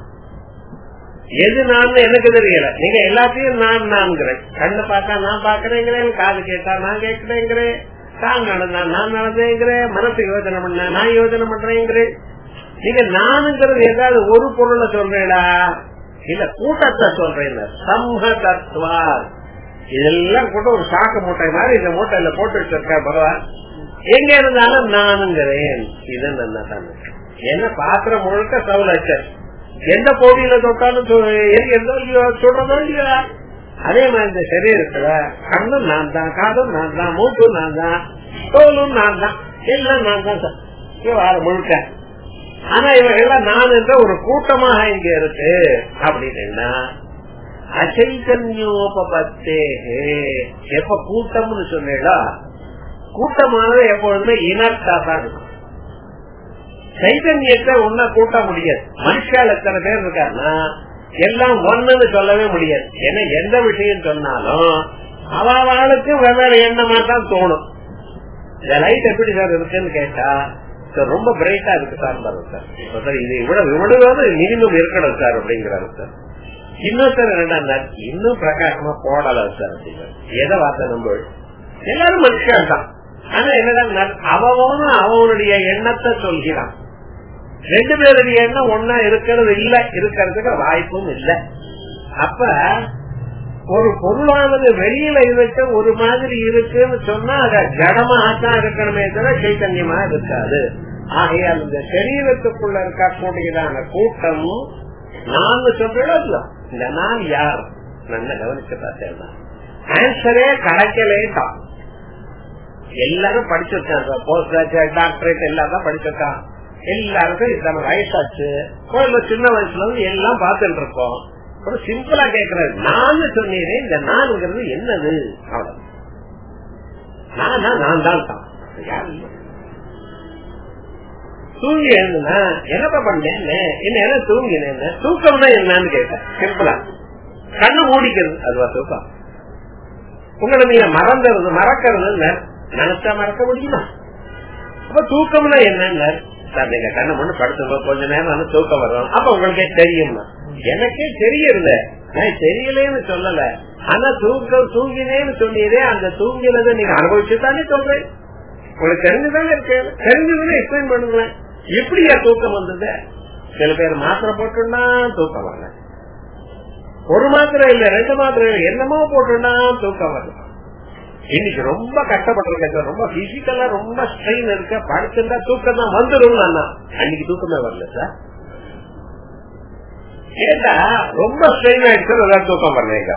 எது நான் எனக்கு தெரியல நீங்க எல்லாத்தையும் நான் நான்கிறேன் கண்ணு பார்த்தா நான் பாக்குறேங்கிறேன் காது கேட்டா நான் கேட்கிறேங்கிறேன் தான் நடந்தா நான் நடந்தேங்கிறேன் மனசு யோஜனை பண்ண நான் யோஜனை பண்றேங்கிறேன் நீங்க நானுங்கிறது ஏதாவது ஒரு பொருளை சொல்றீங்களா இல்ல கூட்டத்தை சொல்றேன் சம்ஹ தத்துவா இதெல்லாம் கூட ஒரு சாக்கு மூட்டை மாதிரி இந்த மூட்டையில போட்டு வச்சிருக்க பகவான் எங்க இருந்தாலும் நானுங்கிறேன் இது நல்லா தான் என்ன பாத்திரம் முழுக்க சவுலச்சர் எந்த கோவில தொட்டாலும் எரிகிறதோ இல்லையோ சொல்றதோ இல்லையா அதே மாதிரி இந்த சரீரத்துல கண்ணும் நான் தான் காதும் நான் தான் மூக்கும் நான் தான் தோலும் நான் தான் எல்லாம் நான் தான் சார் விவகாரம் முழுக்க ஆனா இவங்க நான் என்ற ஒரு கூட்டமாக இங்க இருக்கு அப்படின்னா அச்சைத்தன்யோபத்தே எப்ப கூட்டம்னு சொன்னா கூட்டமானது எப்பொழுதுமே இனர்த்தா தான் இருக்கும் சைதன்யத்தை ஒன்ன கூட்ட முடியாது மனுஷால் எத்தனை பேர் இருக்காருன்னா எல்லாம் ஒண்ணுன்னு சொல்லவே முடியாது ஏன்னா எந்த விஷயம் சொன்னாலும் அவளுக்கு வெவ்வேறு எண்ணமா தான் தோணும் இந்த லைட் எப்படி சார் இருக்குன்னு கேட்டா சார் ரொம்ப பிரைட்டா இருக்கு சார் பாருங்க சார் சார் இது இவ்வளவு இவ்வளவு மினிமம் இருக்கணும் சார் அப்படிங்கிறாரு சார் இன்னொருத்தர் என்னடா இன்னும் பிரகாசமா போடல சார் அப்படிங்கிறார் எதை வார்த்தை நம்ம எல்லாரும் மனுஷன் தான் ஆனா என்னடா அவனும் அவனுடைய எண்ணத்தை சொல்கிறான் ரெண்டு பேருடைய எண்ணம் ஒன்னா இருக்கிறது இல்ல இருக்கிறதுக்கு வாய்ப்பும் இல்ல அப்ப ஒரு பொருளானது வெளியில இருக்க ஒரு மாதிரி இருக்குன்னு சொன்னா அத ஜடமாகத்தான் இருக்கணுமே தவிர சைத்தன்யமா இருக்காது ஆகையால் இந்த சரீரத்துக்குள்ள இருக்கக்கூடியதான கூட்டம் நான் சொல்றேன் இந்த நான் யார் நல்ல கவனிச்சு பார்த்தேன் ஆன்சரே கிடைக்கலே தான் எல்லாரும் படிச்சிருக்காங்க போஸ்ட் கிராஜுவேட் டாக்டரேட் எல்லாம் தான் படிச்சிருக்கான் எல்லாருக்கும் இத்தனை வயசாச்சு கோயில சின்ன வயசுல இருந்து எல்லாம் பார்த்துட்டு இருக்கோம் ஒரு சிம்பிளா கேக்குறது நான் சொன்னீரே இந்த நான்ங்கிறது என்னது அவ்வளவு நானா நான் தான் தான் தூங்கி எழுந்துனா என்னப்பா பண்ணேன் என்ன தூங்கினேன் தூக்கம்னா என்னன்னு கேட்டேன் சிம்பிளா கண்ணு மூடிக்கிறது அதுவா தூக்கம் உங்களை நீங்க மறந்துறது மறக்கிறது நினைச்சா மறக்க முடியுமா அப்ப தூக்கம்னா என்னன்னு சார் நீங்க கண்ணை மண்ணு படுத்துங்க கொஞ்ச நேரம் வந்து தூக்கம் வரும் அப்ப உங்களுக்கே தெரியுமா எனக்கே தெரியல நான் தெரியலன்னு சொல்லல ஆனா தூக்கம் தூங்கினேன்னு சொன்னீரே அந்த தூங்கினதை நீங்க அனுபவிச்சுதானே சொல்றேன் உங்களுக்கு தெரிஞ்சுதானே இருக்கு தெரிஞ்சதுன்னு எக்ஸ்பிளைன் பண்ணுங்களேன் எப்படியா தூக்கம் வந்தது சில பேர் மாத்திரை போட்டுன்னா தூக்கம் வரல ஒரு மாத்திரை இல்ல ரெண்டு மாத்திரை என்னமோ போட்டுன்னா தூக்கம் வரல இன்னைக்கு ரொம்ப கஷ்டப்பட்டிருக்கேன் ரொம்ப பிசிக்கலா ரொம்ப ஸ்ட்ரெயின் இருக்க படுத்திருந்தா தூக்கம் தான் வந்துடும் அன்னைக்கு தூக்கமே வரல சார் கேட்டா ரொம்ப ஸ்ட்ரெயின் ஆயிடுச்சு ஏதாவது தூக்கம் வரலைங்க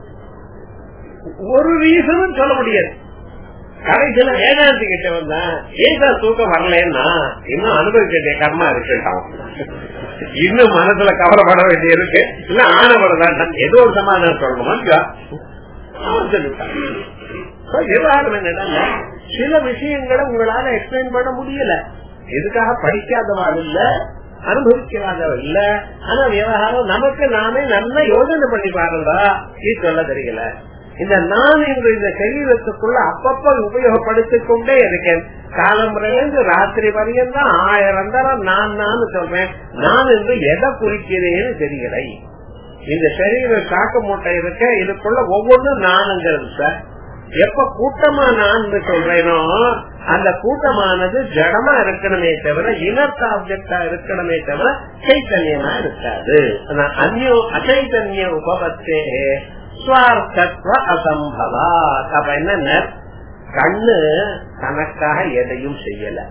ஒரு ரீசனும் சொல்ல முடியாது கடைசியில வேதாந்தி கிட்ட வந்தா ஏதா தூக்கம் வரலன்னா இன்னும் அனுபவிக்க வேண்டிய கர்மா இருக்குட்டான் இன்னும் மனசுல கவலைப்பட வேண்டிய இருக்கு இல்ல ஆனப்படதான் ஏதோ ஒரு சமாதானம் சொல்லணுமா அவன் சொல்லிட்டான் விவகாரம் என்னன்னா சில விஷயங்களை உங்களால எக்ஸ்பிளைன் பண்ண முடியல எதுக்காக படிக்காதவாள் இல்ல அனுபவிக்காதவ இல்ல ஆனா விவகாரம் நமக்கு நாமே நல்ல யோசனை பண்ணி பாருங்க இது சொல்ல தெரியல இந்த நான் என்று இந்த சரீரத்துக்குள்ள அப்பப்ப உபயோகப்படுத்திக் கொண்டே இருக்கேன் காலம்புறையிலிருந்து ராத்திரி வரையும் தான் ஆயிரம் தரம் நான் நான் சொல்றேன் நான் என்று எதை குறிக்கிறேன்னு தெரியலை இந்த சரீர சாக்கு மூட்டை இருக்க இதுக்குள்ள ஒவ்வொன்றும் நானுங்கிறது சார் எப்ப கூட்டமா நான் சொல்றேனோ அந்த கூட்டமானது ஜடமா இருக்கணுமே தவிர இனர்த்த ஆப்ஜெக்டா இருக்கணுமே தவிர சைத்தன்யமா இருக்காது அந்நியோ அச்சைத்தன்ய உபவத்தே சுவார்த்தத்வ அசம்பவா அப்ப என்ன கண்ணு தனக்காக எதையும் செய்யல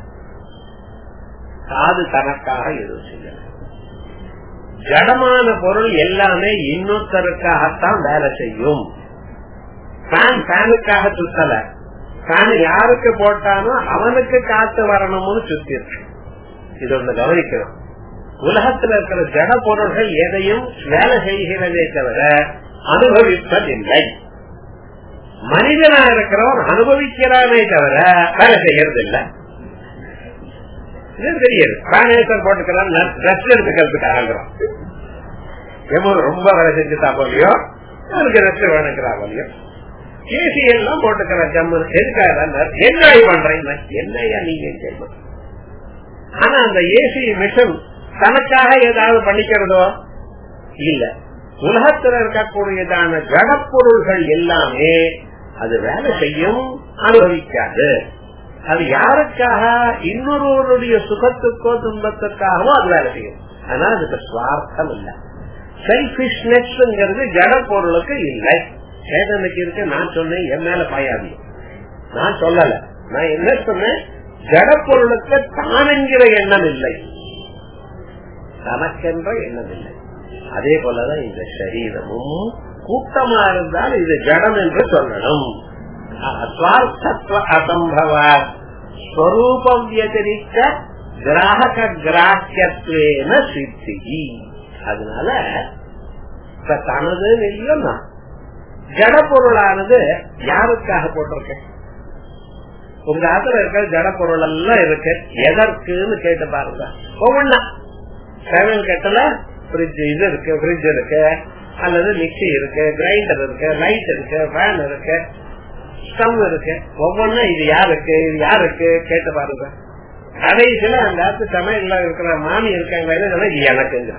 காது தனக்காக எதுவும் செய்யல ஜடமான பொருள் எல்லாமே இன்னொருத்தருக்காகத்தான் வேலை செய்யும் ஃபேன் ஃபேனுக்காக சுத்தல ஃபேன் யாருக்கு போட்டானோ அவனுக்கு காத்து வரணும்னு சுத்தி இருக்கு இது ஒண்ணு கவனிக்கணும் உலகத்துல இருக்கிற ஜட பொருள்கள் எதையும் வேலை செய்கிறதே தவிர அனுபவிப்பதில்லை மனிதனா இருக்கிறவன் அனுபவிக்கிறானே தவிர வேலை செய்யறது இல்லை தெரியுது பிராணேசர் போட்டுக்கிறான் ரெஸ்ட் எடுத்துக்கிறதுக்காகிறான் எவ்வளவு ரொம்ப வேலை செஞ்சுட்டா போலியோ அவனுக்கு ரெஸ்ட் வேணுங்கிறா போலியோ ஏசி எல்லாம் போட்டுக்கிற ஜம்மு எதுக்காக என்ஜாய் பண்றீங்க என்னையா நீங்க கேள்வி ஆனா அந்த ஏசி மிஷின் தனக்காக ஏதாவது பண்ணிக்கிறதோ இல்ல உலகத்துல இருக்கக்கூடியதான ஜடப்பொருள்கள் எல்லாமே அது வேலை செய்யும் அனுபவிக்காது அது யாருக்காக இன்னொருவருடைய சுகத்துக்கோ துன்பத்துக்காகவோ அது வேலை செய்யும் ஆனா அதுக்கு சுவார்த்தம் இல்ல செல்பிஷ்னஸ்ங்கிறது ஜட பொருளுக்கு இல்லை சேதனுக்கு இருக்கு நான் சொன்னேன் என் மேல பாயாதி நான் சொல்லல நான் என்ன சொன்னேன் ஜட பொருளுக்கு தானென்கிற எண்ணம் இல்லை தனக்கென்ற எண்ணம் இல்லை அதே போலதான் இந்த சரீரமும் கூட்டமா இருந்தால் இது ஜடம் என்று சொல்லணும் சுவார்த்தத்துவ அசம்பவ ஸ்வரூபம் வியதிரிக்க கிராக கிராக்கியத்துவேன சித்தி அதனால தனது இல்லைன்னா ஜட பொருளானது யாருக்காக போட்டிருக்கேன் உங்க ஆத்துல இருக்கிற ஜட பொருள் எல்லாம் இருக்கு எதற்குன்னு கேட்டு பாருங்க ஒவ்வொன்னா சேவல் கட்டல ஃப்ரிட்ஜ் இது இருக்கு ஃப்ரிட்ஜ் இருக்கு அல்லது மிக்சி இருக்கு கிரைண்டர் இருக்கு லைட் இருக்கு ஃபேன் இருக்கு ஸ்டவ் இருக்கு ஒவ்வொன்றும் இது யாருக்கு இது யாருக்கு கேட்டு பாருங்க கடைசியில அந்த ஆத்து சமையல்ல இருக்கிற மாமி இருக்காங்க இதெல்லாம் இது எனக்குங்க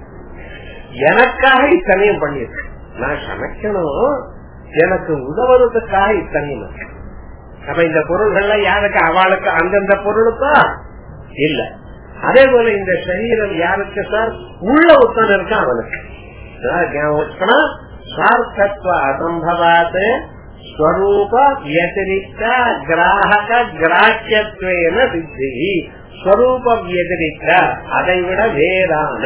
எனக்காக இத்தனையும் பண்ணிருக்கேன் நான் சமைக்கணும் எனக்கு உதவுறதுக்காக இத்தனையும் இருக்கு. அப்ப இந்த பொருள்கள்லாம் யாருக்கு அவளுக்கு அந்தந்த பொருளுக்கா இல்ல அதே போல இந்த சரீரம் யாருக்கு சார் உள்ள உத்தன் இருக்கான் அவனுக்கு அதான் ஞாபகம் வச்சுக்கணும். சார்த்தத்வ அசம்பவாத் ஸ்வரூப வியதிரிக்த கிராஹக கிராஹ்யத்வேன சித்தி ஸ்வரூப வியதிரிக்த அதை விட வேறான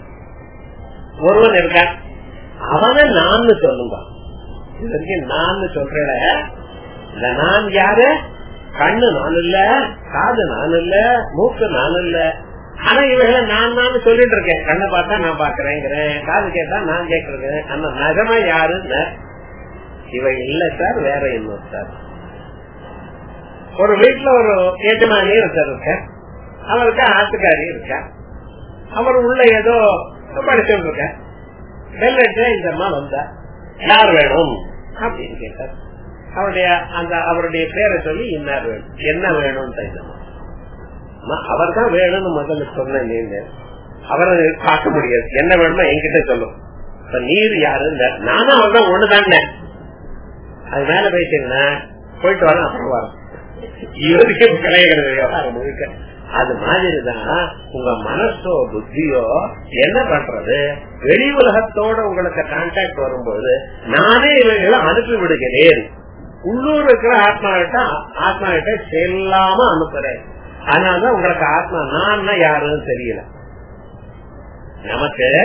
ஒருவன் இருக்கான் அவனை நான் சொல்லுங்க இது வரைக்கும் நான் சொல்றேன் இந்த நான் யாரு கண்ணு நான் இல்ல காது நான் இல்ல மூக்கு நான் இல்ல ஆனா இவங்களை நான் நான் சொல்லிட்டு இருக்கேன் கண்ணை பார்த்தா நான் பாக்குறேங்கிறேன் காது கேட்டா நான் கேக்குறேன் அந்த நகமா யாருன்னு இவ இல்ல சார் வேற இன்னொரு சார் ஒரு வீட்டுல ஒரு ஏஜமானி ஒருத்தர் இருக்க அவருக்கு ஆத்துக்காரி இருக்கா அவர் உள்ள ஏதோ படிச்சுட்டு இருக்க வெள்ளட்டு இந்த அம்மா வந்தா யார் வேணும் அப்படின்னு கேட்டார் அவருடைய அந்த அவருடைய பேரை சொல்லி இன்னார் வேணும் என்ன வேணும் அவர் தான் வேணும்னு முதல்ல சொன்னேன் நீங்க அவரை பார்க்க முடியாது என்ன வேணுமோ என்கிட்ட சொல்லும் இப்ப நீர் யாரு நானும் அவர் தான் ஒண்ணுதானே அது மேல போயிட்டீங்கன்னா போயிட்டு வர அப்புறம் வரும் இவருக்கே கிடையாது விவகாரம் முழுக்க அது மாதிரிதான் உங்க மனசோ புத்தியோ என்ன பண்றது வெளி உலகத்தோட உங்களுக்கு கான்டாக்ட் வரும்போது நானே இவைகளை அனுப்பி விடுகிறேன் உள்ளூர் இருக்கிற ஆத்மா கிட்ட ஆத்மா கிட்ட செல்லாம அனுப்புறேன் அதனாலதான் உங்களுக்கு ஆத்மா நான் யாருன்னு தெரியல நமக்கு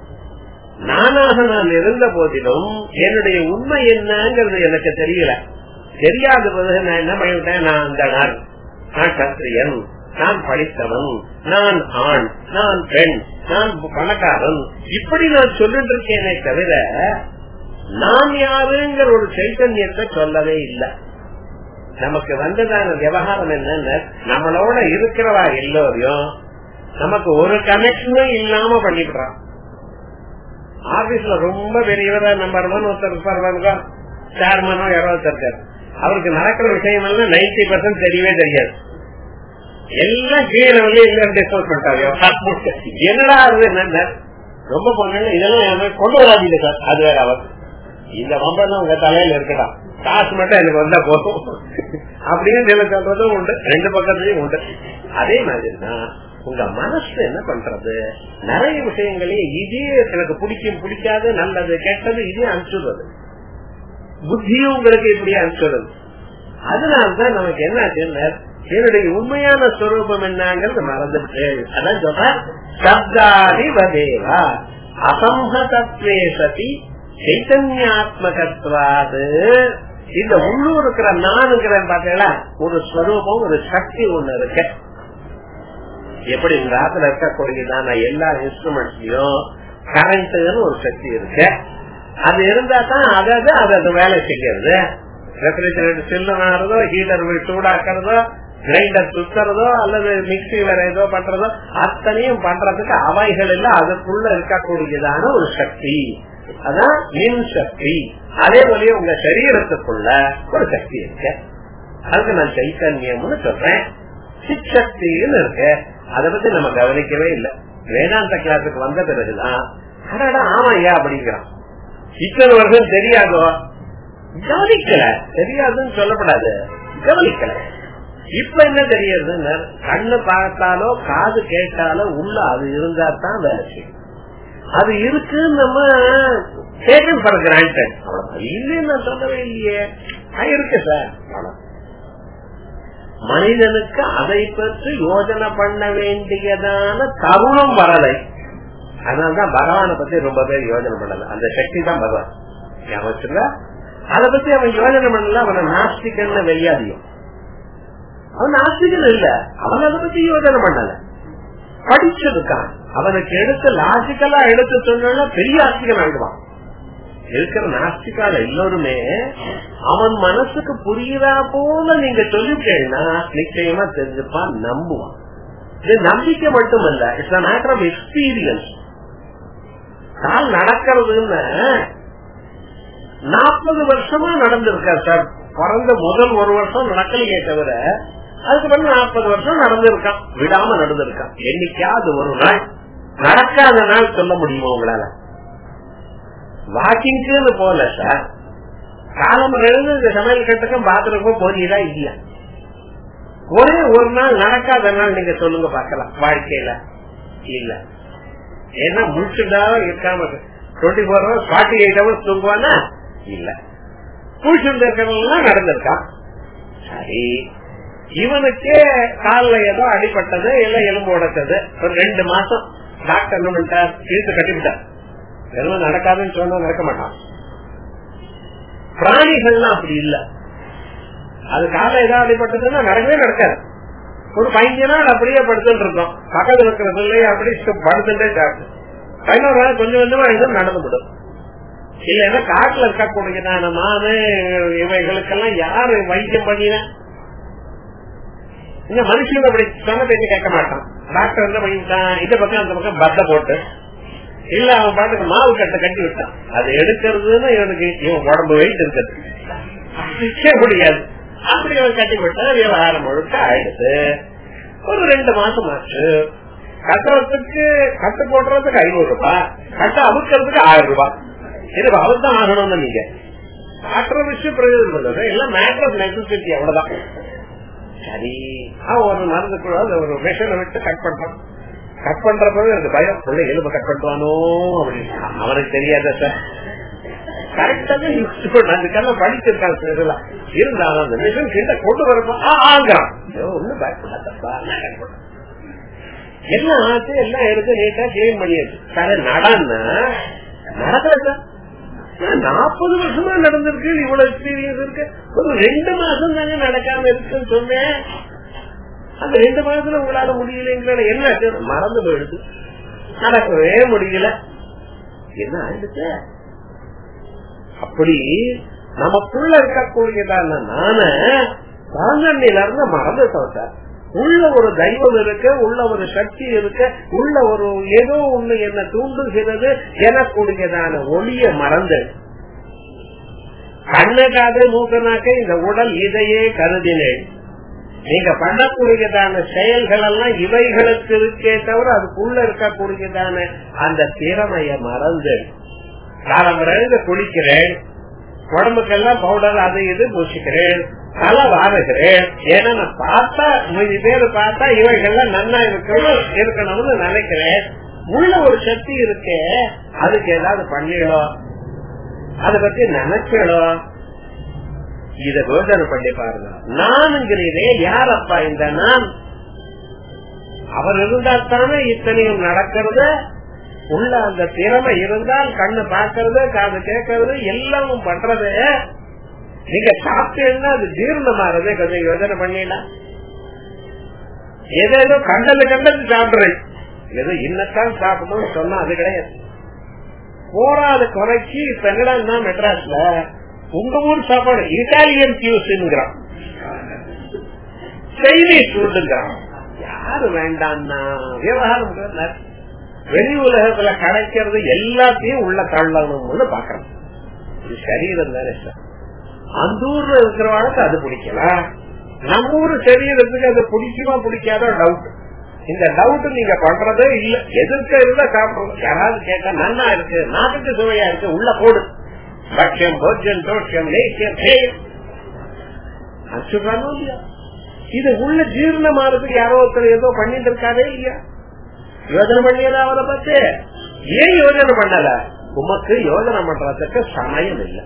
நானாக நான் இருந்த போதிலும் என்னுடைய உண்மை என்னங்கிறது எனக்கு தெரியல தெரியாத போது நான் என்ன பண்ணிவிட்டேன் நான் அந்த நாள் நான் கத்திரியன் நான் படித்தவன் நான் ஆண் நான் பெண் நான் பணக்காரன் இப்படி நான் சொல்லிட்டு இருக்கேனே தவிர நான் யாருங்கிற ஒரு சைத்தன்யத்தை சொல்லவே இல்லை நமக்கு வந்ததான விவகாரம் என்னன்னு நம்மளோட இருக்கிறவா எல்லோரையும் நமக்கு ஒரு கனெக்ஷனும் இல்லாம பண்ணிவிடுறான் ஆபீஸ்ல ரொம்ப பெரியவரா நம்பர் ஒன் ஒருத்தர் இருப்பாருங்க சேர்மனோ யாரோ இருக்காரு அவருக்கு நடக்கிற விஷயம் எல்லாம் நைன்டி பர்சன்ட் தெரியவே தெரியாது எல்லாம் கீழே வந்து இல்லைன்னு டிஸ்கஸ் பண்ணிட்டாங்க என்னடா அது என்ன ரொம்ப பொண்ணு இதெல்லாம் கொண்டு வராதீங்க சார் அது வேற அவர் இந்த வம்பம் உங்க தலையில இருக்கட்டும் காசு மட்டும் எனக்கு வந்தா போதும் அப்படின்னு சில சொல்றதும் உண்டு ரெண்டு பக்கத்துலயும் உண்டு அதே மாதிரிதான் உங்க மனசு என்ன பண்றது நிறைய விஷயங்களையும் இதே எனக்கு பிடிக்கும் பிடிக்காது நல்லது கெட்டது இதே அனுப்பிச்சுடுறது புத்தியும் உங்களுக்கு இப்படி அனுப்பிச்சுடுறது அதனால்தான் நமக்கு என்ன ஆச்சுன்னு என்னுடைய உண்மையான ஸ்வரூபம் என்னங்கிறது மறந்துட்டு அதான் சொல்ற சப்தாதி வதேவா அசம்ஹதத்வே சதி சைத்தன்யாத்மகத்வாது இந்த உள்ளூர் இருக்கிற நானுங்கிறேன் பாத்தீங்களா ஒரு ஸ்வரூபம் ஒரு சக்தி ஒண்ணு இருக்கு எப்படி இந்த ஆத்துல இருக்கக்கூடியதான எல்லா இன்ஸ்ட்ருமெண்ட்லயும் கரண்ட்னு ஒரு சக்தி இருக்கு அது இருந்தா தான் அதாவது அது வேலை செய்யறது ரெஃப்ரிஜரேட்டர் சில்லுனாறதோ ஹீட்டர் சூடாக்குறதோ கிரைண்டர் சுத்துறதோ அல்லது மிக்சி வேற ஏதோ பண்றதோ அத்தனையும் பண்றதுக்கு அவைகள் எல்லாம் அதுக்குள்ள இருக்கக்கூடியதான ஒரு சக்தி அதான் மின் சக்தி அதே போலயே உங்க சரீரத்துக்குள்ள ஒரு சக்தி இருக்கு அதுக்கு நான் சைத்தன்யம்னு சொல்றேன் சிக்சக்தின்னு இருக்கு அதை பத்தி நம்ம கவனிக்கவே இல்லை வேதாந்த கிளாஸுக்கு வந்த பிறகுதான் அடடா ஆமா ஐயா அப்படிங்கிறான் இத்தனை வருஷம் தெரியாதோ கவனிக்கல தெரியாதுன்னு சொல்லப்படாது கவனிக்கல இப்ப என்ன தெரியுது கண்ணு பார்த்தாலோ காது கேட்டாலோ உள்ள அது இருந்தா தான் வேலை செய்யும் அது இருக்குன்னு நம்ம டேக்கன் ஃபார் கிராண்டட் இல்லைன்னு நான் சொல்லவே இல்லையே இருக்கு சார் மனிதனுக்கு அதை பற்றி யோஜனை பண்ண வேண்டியதான தருணம் வரலை அதனால்தான் பகவானை பத்தி ரொம்ப பேர் யோஜனை பண்ணல அந்த சக்தி தான் பகவான் ஞாபகத்துல அதை பத்தி அவன் யோஜனை பண்ணல அவனை நாஸ்திகன்னு வெய்யாதியும் அவன் நாஸ்திகன் இல்ல அவன் அதை பத்தி யோஜனை பண்ணல படிச்சிருக்கான் அவனுக்கு எடுத்து லாஜிக்கலா எடுத்து சொன்னா பெரிய ஆஸ்திகன் ஆயிடுவான் இருக்கிற நாஸ்திகால எல்லோருமே அவன் மனசுக்கு புரியுதா போல நீங்க சொல்லிட்டேன்னா நிச்சயமா தெரிஞ்சுப்பான் நம்புவான் இது நம்பிக்கை மட்டுமல்ல இட்ஸ் மேட்டர் ஆஃப் எக்ஸ்பீரியன்ஸ் கால் நடக்கிறதுன்னு நாற்பது வருஷமா நடந்திருக்கார் சார் பிறந்த முதல் ஒரு வருஷம் நடக்கலையே தவிர அதுக்கு பிறகு நாற்பது வருஷம் நடந்திருக்கான் விடாம நடந்திருக்கான் என்னைக்காவது ஒரு நாள் நடக்காத நாள் சொல்ல முடியுமா உங்களால வாக்கிங்க்கு போல சார் காலம் எழுந்து இந்த சமையல் கட்டுக்கும் பாத்ரூமுக்கும் போனீங்களா இல்லையா ஒரே ஒரு நாள் நடக்காத நாள் நீங்க சொல்லுங்க பாக்கலாம் வாழ்க்கையில இல்ல ஏன்னா முடிச்சுட்டா இருக்காம twenty four hours forty eight hours தூங்குவானா இல்ல முடிச்சுட்டு இருக்கிறதெல்லாம் நடந்திருக்கான் சரி இவனுக்கே காலில் ஏதோ அடிபட்டது இல்ல எலும்பு உடைச்சது ஒரு ரெண்டு மாசம் டாக்டர் என்ன பண்ணிட்டார் இழுத்து கட்டிவிட்டார் எதுவும் நடக்காதுன்னு சொன்னா நடக்க மாட்டான் பிராணிகள்லாம் அப்படி இல்ல அது கால ஏதாவது அடிபட்டதுன்னா நடக்கவே நடக்காது ஒரு பதினஞ்சு நாள் அப்படியே படுத்துட்டு இருக்கோம் பக்கத்துல இருக்கிற பிள்ளைய அப்படி படுத்துட்டே சாப்பிட்டு பதினோரு நாள் கொஞ்சம் கொஞ்சமா இது நடந்து விடும் இல்லைன்னா காட்டுல இருக்கக்கூடியதான மானு இவைகளுக்கெல்லாம் யாரு வைத்தியம் பண்ணின இந்த மனுஷன் அப்படி சொன்ன பேச்சு கேட்க மாட்டான் டாக்டர் என்ன பண்ணிட்டான் இந்த பக்கம் அந்த பக்கம் பத்த போட்டு இல்ல அவன் பாட்டுக்கு மாவு கட்ட கட்டி விட்டான் அது எடுக்கிறதுன்னு இவனுக்கு இவன் உடம்பு வெயிட் இருக்குது நிச்சய முடியாது அப்படி அவன் கட்டி விட்டா விவகாரம் முழுக்க ஆயிடுது ஒரு ரெண்டு மாசம் ஆச்சு கட்டுறதுக்கு கட்டு போடுறதுக்கு ஐநூறு ரூபாய் கட்ட அமுக்கிறதுக்கு ஆயிரம் ரூபாய் இது அவர் தான் ஆகணும்னு நீங்க டாக்டர் விஷயம் பிரயோஜனம் பண்ணது எல்லாம் மேட்டர் ஆஃப் நெசசிட்டி அவ்வளவுதான் சரி அவன் ஒரு மருந்துக்குள்ள ஒரு மிஷனை விட்டு கட் பண்றான் கட் பண்றப்பவே எனக்கு பயம் பிள்ளை எலும்பு கட் பண்ணுவானோ அப்படின்னு அவனுக்கு தெரியாத சார் கரெக்டாக அதுக்கெல்லாம் படிச்சிருக்காங்க சார் இருந்தாலும் அந்த மிஷன் கிட்ட கொண்டு வரப்போ ஆங்கிறான் ஒண்ணு பயப்படாதப்பா என்ன ஆச்சு எல்லாம் எடுத்து நீட்டா கிளீன் பண்ணியாச்சு சரி நடன்னா நடக்கல நாற்பது வருஷமா நடந்திருக்கு இவ்வளவு எக்ஸ்பீரியன்ஸ் இருக்கு ஒரு ரெண்டு மாசம் தானே நடக்காம இருக்குன்னு சொன்னேன் அந்த ரெண்டு மாசத்துல உங்களால முடியலங்கிற என்ன மறந்து போயிடுது நடக்கவே முடியல என்ன ஆயிடுச்சு அப்படி நமக்குள்ள இருக்கக்கூடியதான நான பாங்கண்ணில இருந்து மறந்துட்டோம் சார் உள்ள ஒரு தெய்வம் இருக்கு உள்ள ஒரு சக்தி இருக்கு உள்ள ஒரு ஏதோ ஒண்ணு என்ன தூண்டுகிறது எனக்கூடியதான ஒளிய மறந்து கண்ணகாத மூக்கனாக்க இந்த உடல் இதையே கருதினேன் நீங்க பண்ணக்கூடியதான செயல்கள் எல்லாம் இவைகளுக்கு இருக்கே தவிர அதுக்குள்ள இருக்கக்கூடியதான அந்த திறமைய மறந்து காலம்பரைந்து குளிக்கிறேன் உடம்புக்கெல்லாம் பவுடர் அது இது பூசிக்கிறேன் தலை வாருகிறேன் ஏன்னா நான் பார்த்தா மீதி பேர் பார்த்தா இவைகள்லாம் நன்னா இருக்கணும் இருக்கணும்னு நினைக்கிறேன் உள்ள ஒரு சக்தி இருக்கே அதுக்கு ஏதாவது பண்ணிடும் அதை பத்தி நினைச்சிடும் இத யோசனை பண்ணி பாருங்க நானுங்கிறதே யாரப்பா இந்த நான் அவர் இருந்தால் தானே இத்தனையும் நடக்கிறது உள்ள அந்த திறமை இருந்தால் கண்ணு பாக்குறது காது கேட்கறது எல்லாமும் பண்றது நீங்க சாப்பிட்டீங்கன்னா அது ஜீரணமாறது கொஞ்சம் யோசனை பண்ணிடலாம் ஏதேதோ கண்டது கண்டது சாப்பிடுறேன் ஏதோ இன்னத்தான் சாப்பிடணும்னு சொன்னா அது கிடையாது போராத குறைக்கு இப்ப என்னடா மெட்ராஸ்ல உங்க ஊர் சாப்பாடு இட்டாலியன் கியூஸ்ங்கிறான் சைனீஸ் ஃபுட்டுங்கிறான் யாரு வேண்டாம்னா விவகாரம் வெளி உலகத்துல கிடைக்கிறது எல்லாத்தையும் உள்ள தள்ளணும்னு பாக்குறோம் இது சரீரம் தானே சார் அந்த ஊர்ல இருக்கிறவனுக்கு அது பிடிக்கலாம் நம்ம ஊரு சரீரத்துக்கு அது பிடிக்குமா பிடிக்காத டவுட் இந்த டவுட் நீங்க பண்றதே இல்ல எதிர்க்க இருந்தா சாப்பிடுறோம் யாராவது கேட்டா நன்னா இருக்கு நாட்டுக்கு சுவையா இருக்கு உள்ள போடு பட்சியம் போஜன் தோஷம் லேசியம் சொல்றானோ இல்லையா இது உள்ள ஜீர்ணமானதுக்கு யாரோ ஒருத்தர் ஏதோ பண்ணிட்டு இருக்காரே இல்லையா யோஜனை பண்ணியதா அவரை பத்தி ஏன் யோஜனை பண்ணல உமக்கு யோஜனை பண்றதுக்கு சமயம் இல்லை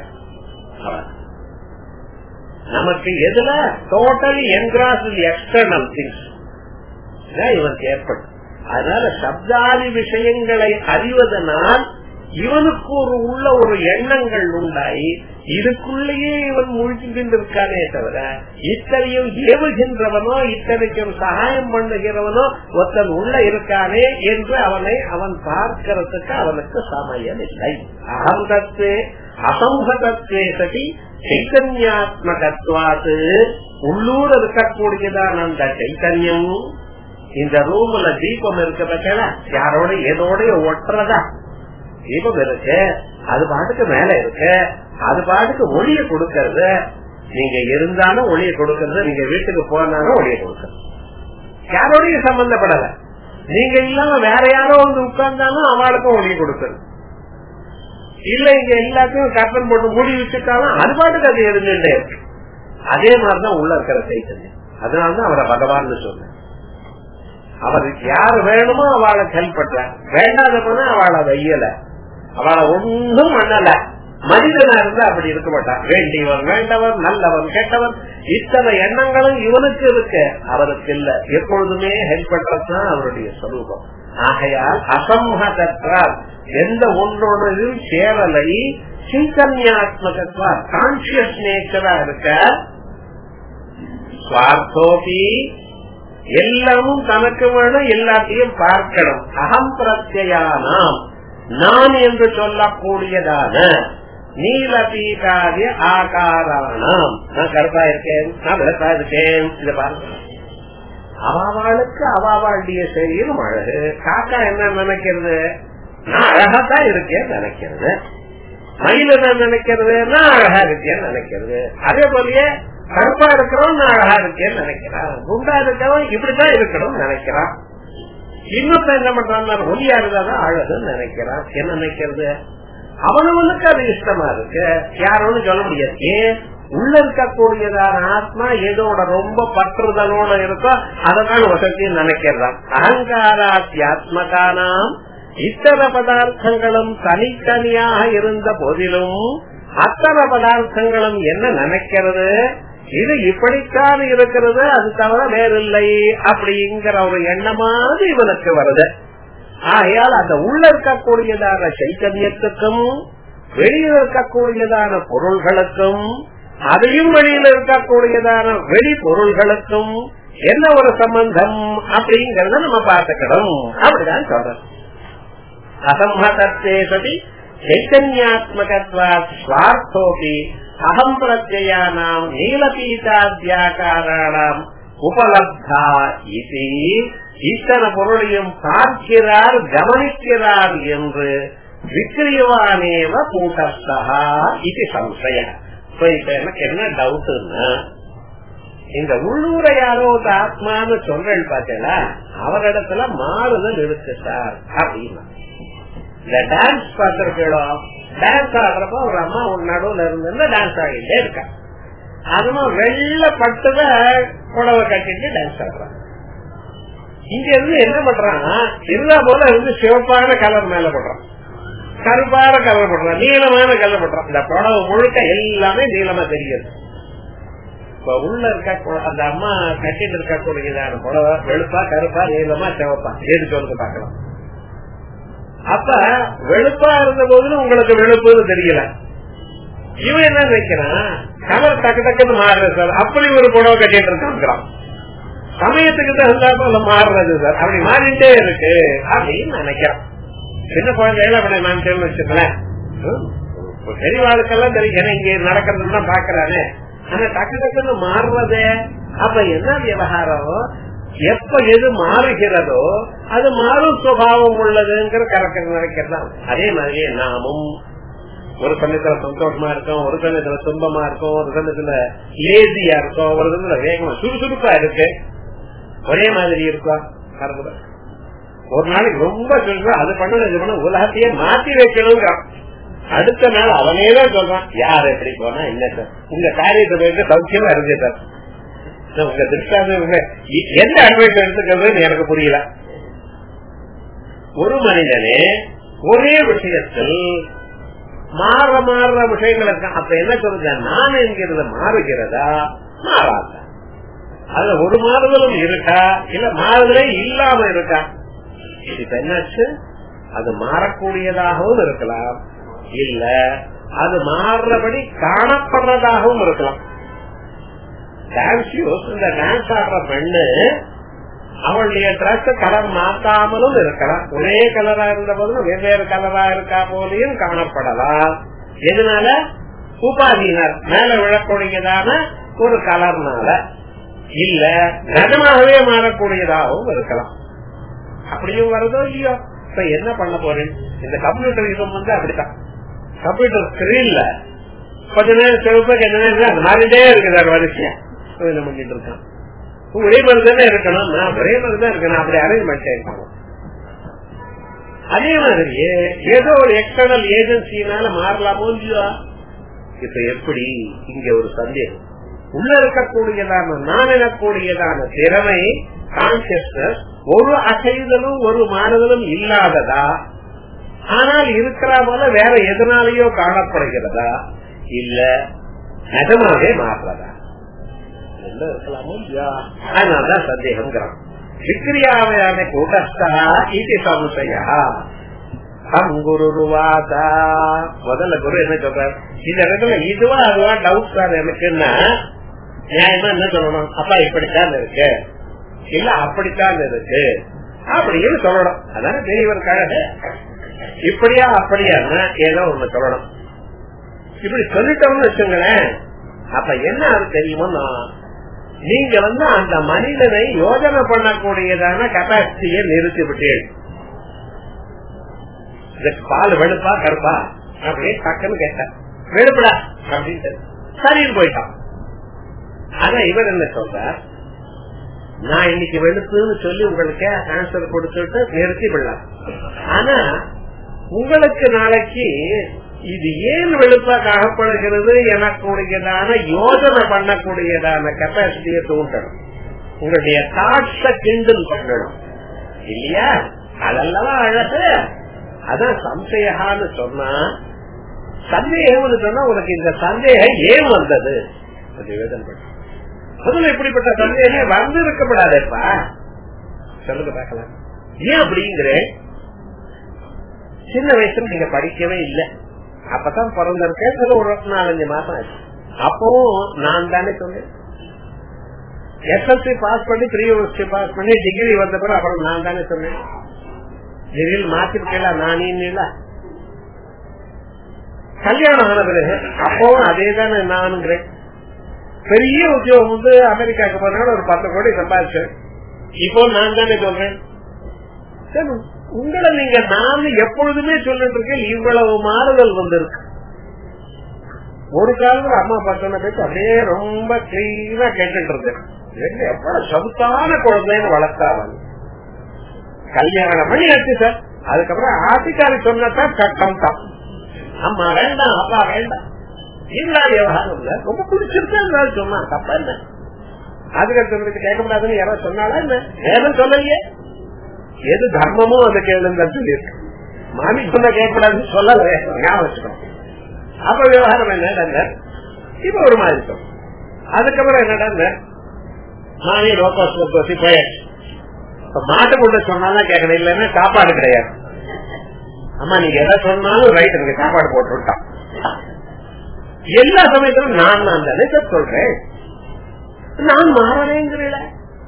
நமக்கு எதுல டோட்டலி என்கிராஸ் எக்ஸ்டர்னல் திங்ஸ் இவனுக்கு ஏற்படும் அதனால சப்தாதி விஷயங்களை அறிவதனால் இவனுக்கு ஒரு உள்ள ஒரு எண்ணங்கள் உண்டாயி இதுக்குள்ளேயே இவன் முழிச்சுட்டு இருக்கானே தவிர இத்தனையும் ஏவுகின்றவனோ இத்தனைக்கும் சகாயம் பண்ணுகிறவனோ ஒருத்தன் உள்ள இருக்கானே என்று அவனை அவன் பார்க்கிறதுக்கு அவனுக்கு சமயம் இல்லை அகந்தத்தே அசம்பதத்தே சதி சைத்தன்யாத்மகத்வாத்து உள்ளூர் இருக்கக்கூடியதான் அந்த சைத்தன்யம் இந்த ரூம்ல தீபம் இருக்க பட்சல யாரோட எதோட ஒட்டுறதா தீபம் இருக்கு அது பாட்டுக்கு மேல இருக்கு அது பாட்டுக்கு ஒளிய கொடுக்கறது நீங்க இருந்தாலும் ஒளிய கொடுக்கறது நீங்க வீட்டுக்கு போனாலும் ஒளிய கொடுக்கறது யாரோடையும் சம்பந்தப்படல நீங்க இல்லாம வேற யாரோ வந்து உட்கார்ந்தாலும் அவளுக்கும் ஒளிய கொடுக்கறது இல்ல இங்க எல்லாத்தையும் கர்த்தன் போட்டு மூடி வச்சுட்டாலும் அது பாட்டுக்கு அது எரிஞ்சுட்டே இருக்கு அதே மாதிரிதான் உள்ள இருக்கிற சைத்தன்யம் அதனாலதான் அவரை பகவான் சொன்ன அவருக்கு யாரு வேணுமோ அவளுக்கு ஹெல்ப் பண்ற வேண்டாத போனா அவளை வையல அவளை ஒன்றும் பண்ணல மனிதனா இருந்தா அப்படி இருக்க மாட்டான் வேண்டியவன் வேண்டவன் நல்லவன் கெட்டவன் இத்தனை எண்ணங்களும் இவனுக்கு இருக்கு அவருக்கு இல்ல எப்பொழுதுமே ஹெல்ப் பண்றதுதான் அவருடைய சொரூபம் ஆகையால் அசம்ஹதற்றால் எந்த ஒன்றொன்றையும் சேரலை சைத்தன்யாத்மகத்வா கான்சியஸ் நேச்சரா இருக்க சுவார்த்தோபி எல்லாமும் தனக்கு வேணும் எல்லாத்தையும் பார்க்கணும் அகம் பிரத்யானாம் நான் என்று சொல்லக்கூடியதான நீலபீகாரிய ஆகாரானாம் நான் கருப்பா இருக்கேன் நான் வெளுப்பா இருக்கேன் இதை பாருங்க அவாவாளுக்கு அவாவாளுடைய சரீரம் அழகு காக்கா என்ன நினைக்கிறது நான் அழகாத்தான் இருக்கேன் நினைக்கிறது மயில் என்ன நினைக்கிறது நான் அழகா இருக்கேன்னு நினைக்கிறது அதே போலயே கருப்பா இருக்கிறவன் நான் அழகா இருக்கேன்னு நினைக்கிறான் குண்டா இருக்கவன் இப்படித்தான் இருக்கணும்னு நினைக்கிறான் இன்னொருத்த என்ன பண்றான் ஒலியா இருந்தாதான் அழகுன்னு நினைக்கிறான் என்ன நினைக்கிறது அவனவனுக்கு அது இஷ்டமா இருக்கு யாரும் சொல்ல முடியாது ஏன் உள்ள இருக்கக்கூடியதான ஆத்மா எதோட ரொம்ப பற்றுதலோட இருக்கோ அதனால வசதியும் நினைக்கிறதான் அகங்காராத்தியாத்மகானாம் இத்தனை பதார்த்தங்களும் தனித்தனியாக இருந்த போதிலும் அத்தனை பதார்த்தங்களும் என்ன நினைக்கிறது இது இப்படித்தான் இருக்கிறது அது தவிர வேறில்லை அப்படிங்கிற ஒரு எண்ணமாவது இவனுக்கு வருது ஆகையால் அந்த உள்ள இருக்கக்கூடியதான சைத்தன்யத்துக்கும் வெளியில் இருக்கக்கூடியதான பொருள்களுக்கும் அதையும் வெளியில் இருக்கக்கூடியதான வெளி பொருள்களுக்கும் என்ன ஒரு சம்பந்தம் அப்படிங்கறத நம்ம பார்த்துக்கணும் அப்படிதான் சொல்றோம் அசம்பத்தே சதி சைத்தன்யாத்மகத்வாத் ஸ்வார்த்தோபி அகம் பிரத்யானாம் நீலபீதாத்தியாக்காராணாம் உபலப்தா இது இத்தனை பொருளையும் பார்க்கிறார் கவனிக்கிறார் என்று விக்கிரியவானேவ கூட்டஸ்தா இது சம்சய இப்ப எனக்கு என்ன டவுட்னா இந்த உள்ளூரை யாரோ ஒரு ஆத்மான்னு சொல்றேன் பார்த்தீங்களா அவரிடத்துல மாறுதல் இருக்கு சார் அப்படின்னா இந்த டான்ஸ் பார்த்திருக்கோம் டான்ஸ் ஆடுறப்ப ஒரு அம்மா ஒரு நடுவுல இருந்து டான்ஸ் ஆடிட்டே இருக்கா அதுவும் வெள்ள பட்டுத புடவை கட்டிட்டு டான்ஸ் ஆடுறான் இங்க இருந்து என்ன பண்றான்னா எல்லா போல இருந்து சிவப்பான கலர் மேல போடுறான் கருப்பான கலர் போடுறான் நீளமான கலர் போடுறான் இந்த புடவை முழுக்க எல்லாமே நீளமா தெரியுது இப்ப உள்ள இருக்க அந்த அம்மா கட்டிட்டு இருக்கக்கூடியதான புடவை வெளுப்பா கருப்பா நீளமா சிவப்பா எதுக்கு வந்து பாக்கலாம் அப்ப வெளுப்பா இருந்த போதும் உங்களுக்கு வெளுப்புன்னு தெரியல இவன் என்ன நினைக்கிறான் கலர் டக்கு டக்குன்னு மாறுறது சார் அப்படி ஒரு புடவை கட்டிட்டு இருக்கான் சமயத்துக்கு தகுந்தாப்புல மாறுறது சார் அப்படி மாறிட்டே இருக்கு அப்படின்னு நினைக்கிறான் சின்ன குழந்தைகள அப்படி நான் தெரிஞ்சு வச்சுக்கலேன் பெரியவாளுக்கெல்லாம் தெரியும் ஏன்னா இங்க நடக்கிறதுன்னா பாக்குறானே ஆனா டக்கு டக்குன்னு மாறுறதே அப்ப என்ன விவகாரம் எப்ப எது மாறுகிறதோ அது மாறும் சுவாவம் உள்ளதுங்கிற கரெக்ட் நினைக்கிறதா அதே மாதிரியே நாமும் ஒரு சமயத்துல சந்தோஷமா இருக்கும் ஒரு சமயத்துல துன்பமா இருக்கும் ஒரு சமயத்துல லேசியா இருக்கும் ஒரு சமயத்துல வேகமா சுறுசுறுப்பா இருக்கு ஒரே மாதிரி இருக்கும் ஒரு நாளைக்கு ரொம்ப சொல்றான் அது பண்ண இது பண்ண உலகத்தையே மாத்தி வைக்கணுங்கிறான் அடுத்த நாள் அவனே தான் சொல்றான் யார் எப்படி போனா இல்ல சார் உங்க காரியத்தை போயிட்டு சௌக்கியமா இருந்து சார் உங்க திருஷ்டாந்தம் எந்த அட்வைஸ் எடுத்துக்கிறது எனக்கு புரியல ஒரு மனிதனே ஒரே விஷயத்தில் மாற மாறுற விஷயங்கள் இருக்கு அப்ப என்ன சொல்றது நான் என்கிறது மாறுகிறதா மாறாதா அதுல ஒரு மாறுதலும் இருக்கா இல்ல மாறுதலே இல்லாம இருக்கா இப்ப என்னாச்சு அது மாறக்கூடியதாகவும் இருக்கலாம் இல்ல அது மாறுறபடி காணப்படுறதாகவும் இருக்கலாம் டான்ஸ் இந்த டான்ஸ் ஆடுற பெண்ணு அவளுடைய ட்ரெஸ் கலர் மாத்தாமலும் இருக்கலாம் ஒரே கலரா இருந்த போதும் வெவ்வேறு கலரா இருக்கா போலையும் காணப்படலாம் எதனால உபாதியினர் மேல விழக்கூடியதான ஒரு கலர்னால இல்ல நிஜமாகவே மாறக்கூடியதாகவும் இருக்கலாம் அப்படியும் வருதோ இல்லையோ இப்ப என்ன பண்ண போறேன் இந்த கம்ப்யூட்டர் யுகம் வந்து அப்படித்தான் கம்ப்யூட்டர் ஸ்கிரீன்ல கொஞ்ச நேரம் சிவப்பு கொஞ்ச நேரம் அது மாறிட்டே இருக்குது வரிசையா என்ன பண்ணிட்டு இருக்கான் ஒரே மாதிரி தானே இருக்கணும் நான் ஒரே மாதிரி தான் இருக்கணும் அப்படி அரேஞ்ச்மெண்ட் இருக்கணும் அதே மாதிரியே ஏதோ ஒரு எக்ஸ்டர்னல் ஏஜென்சினால மாறலாமோ இல்லையா இப்ப எப்படி இங்க ஒரு சந்தேகம் உள்ள இருக்கக்கூடியதான நான் எனக்கூடியதான திறமை கான்சியஸ்னஸ் ஒரு அசைதலும் ஒரு மாறுதலும் இல்லாததா ஆனால் இருக்கிற போல வேற எதனாலேயோ காணப்படுகிறதா இல்ல நிஜமாவே மாறுறதா இருக்கலாமோ இல்லையா அதனாலதான் சந்தேகம்ங்கிறான் விக்ரியாவையான கூட்டஸ்தா இது சம்சயா குருவாதா முதல்ல குரு என்ன சொல்றாரு இந்த இடத்துல இதுவா அதுவா டவுட் சார் எனக்குன்னா நியாயமா என்ன சொல்லணும் அப்பா இப்படித்தான் இருக்கு இல்ல அப்படித்தான் இருக்கு அப்படின்னு சொல்லணும் அதான பெரியவருக்காக இப்படியா அப்படியான்னா ஏதோ ஒண்ணு சொல்லணும் இப்படி சொல்லிட்டோம்னு வச்சுங்களேன் அப்ப என்ன அது தெரியுமோ நீங்க வந்து அந்த மனிதனை யோஜனை பண்ணக்கூடியதான கெப்பாசிட்டியை நிறுத்தி விட்டீர்கள் பால் வெளுப்பா கருப்பா அப்படின்னு டக்குன்னு கேட்டார் வெளுப்படா அப்படின்ட்டு சரின்னு போயிட்டான் ஆனா இவர் என்ன சொல்றார் நான் இன்னைக்கு வெளுப்புன்னு சொல்லி உங்களுக்கு ஆன்சர் கொடுத்துட்டு நிறுத்தி விடலாம் ஆனா உங்களுக்கு நாளைக்கு இது ஏன் வெளுப்பாக அகப்படுகிறது எனக்குடையதான யோஜனை பண்ணக்கூடியதான கெப்பாசிட்டியை தூண்டணும் உங்களுடைய தாட்ச கிண்டல் பண்ணணும் இல்லையா அதெல்லாம் அழகு அதான் சம்சயகான்னு சொன்னா சந்தேகம்னு சொன்னா உனக்கு இந்த சந்தேகம் ஏன் வந்தது முதல்ல இப்படிப்பட்ட சந்தேகம் வந்து இருக்கப்படாதேப்பா சொல்லுங்க பார்க்கலாம் ஏன் அப்படிங்கிறேன் சின்ன வயசுல நீங்க படிக்கவே இல்லை அப்பதான் பிறந்திருக்கேன் ஒரு நாலஞ்சு மாசம் ஆச்சு அப்பவும் நான் தானே சொன்னேன் எஸ்எல்சி பாஸ் பண்ணி த்ரீ யூனிவர்சிட்டி பாஸ் பண்ணி டிகிரி வந்த பிறகு அப்புறம் நான் தானே சொன்னேன் திடீர்னு மாத்திருக்கல நானே கல்யாணம் ஆன பிறகு அப்பவும் அதே தானே நானுங்கிறேன் பெரிய உத்தியோகம் வந்து அமெரிக்காவுக்கு போனாலும் ஒரு பத்து கோடி சம்பாதிச்சேன் இப்போ நான் தானே சொல்றேன் உங்களை நீங்க நான் எப்பொழுதுமே சொல்லிட்டு இருக்கேன் இவ்வளவு மாறுதல் வந்திருக்கு ஒரு காலத்துல அம்மா பத்தன பேச்சு அப்படியே ரொம்ப கிளீனா கேட்டுட்டு இருந்தேன் எவ்வளவு சவுத்தான குழந்தைன்னு வளர்த்தாவன் கல்யாணம் பண்ணி ஆச்சு சார் அதுக்கப்புறம் ஆசிக்காரி சொன்னதான் சட்டம் தான் அம்மா வேண்டாம் அப்பா வேண்டாம் இல்லா விவகாரம் இல்ல ரொம்ப பிடிச்சிருக்கா சொன்னா தப்பா என்ன அதுக்கடுத்து கேட்க கூடாதுன்னு யாராவது சொன்னாலா என்ன வேதம் சொல்லலையே எது தர்மமோ அதை கேளுங்க சொல்லியிருக்கு மாமி சொன்ன கேட்கக்கூடாதுன்னு சொல்லல ஞாபகம் வச்சுக்கணும் அப்ப விவகாரம் என்ன இப்ப ஒரு மாதிரி சொல்லும் அதுக்கப்புறம் என்னடா மாமி ரோக்கோசி போயாச்சு இப்ப மாட்டு முட்டை சொன்னாலும் கேட்கணும் இல்லைன்னா சாப்பாடு கிடையாது அம்மா நீங்க எதை சொன்னாலும் ரைட் எனக்கு சாப்பாடு போட்டு விட்டான் எல்லா சமயத்திலும் நான் நான் தானே சொல்றேன் நான் மாறவேங்கிறீங்கள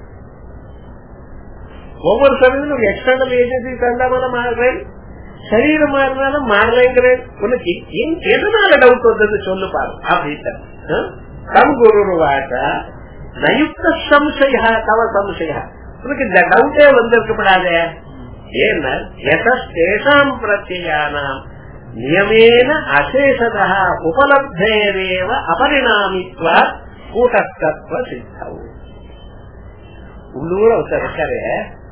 ஒவ்வொரு சமயத்திலும் எக்ஸ்டர்னல் ஏஜென்சி தந்தாமல மாறுறேன் சரீரம் மாறினாலும் மாறலைங்கிறேன் உனக்கு எதனால டவுட் வந்தது சொல்லு பாரு அப்படின்னு தம் குரு வாட்டா நயுக்த சம்சய தவ சம்சய உனக்கு இந்த டவுட்டே வந்திருக்கப்படாதே ஏன்னா எதேஷாம் பிரத்யானாம் நியமேன அசேஷதா உபலப்தேரேவ அபரிணாமித்வ கூட்டத்தத்துவ சித்தவு உள்ளூர ஒருத்தர் இருக்காரு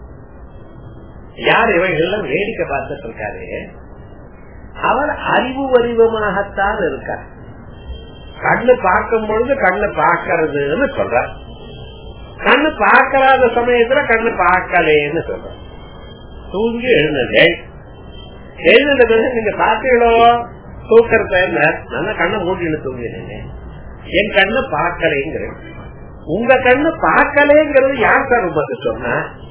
யார் இவைகள்லாம் வேடிக்கை பார்த்துட்டு இருக்காரு அவர் அறிவு வடிவமாகத்தான் இருக்கார் கண்ணு பார்க்கும் பொழுது கண்ணு பார்க்கறதுன்னு சொல்றார் கண்ணு பார்க்கறாத சமயத்துல கண்ணு பார்க்கலேன்னு சொல்ற தூங்கி எழுந்தது எழுந்தது நீங்க பார்த்தீங்களோ தூக்கறத நல்லா கண்ணை மூட்டின்னு தூங்கினீங்க என் கண்ணு பார்க்கலைங்கிறேன் உங்க கண்ணு பார்க்கலேங்கிறது யார் சார் உங்களுக்கு சொன்னா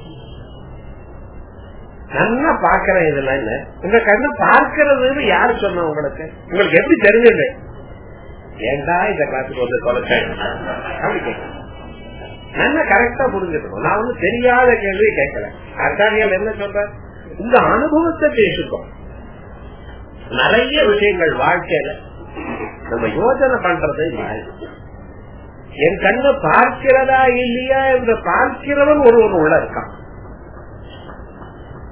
நல்லா பாக்கிறேன் இதெல்லாம் இல்ல உங்க கண்ணு பார்க்கறதுன்னு யாரு சொன்ன உங்களுக்கு உங்களுக்கு எப்படி தெரிஞ்சது ஏண்டா இந்த கிளாஸுக்கு வந்து தொலைச்சேன் அப்படி கேட்க நல்லா கரெக்டா புரிஞ்சுக்கணும் நான் வந்து தெரியாத கேள்வி கேட்கல ஆச்சாரியால் என்ன சொல்ற உங்க அனுபவத்தை பேசிட்டோம் நிறைய விஷயங்கள் வாழ்க்கையில நம்ம யோசனை பண்றது என் கண்ணு பார்க்கிறதா இல்லையா என்று பார்க்கிறவன் ஒருவன் உள்ள இருக்கான்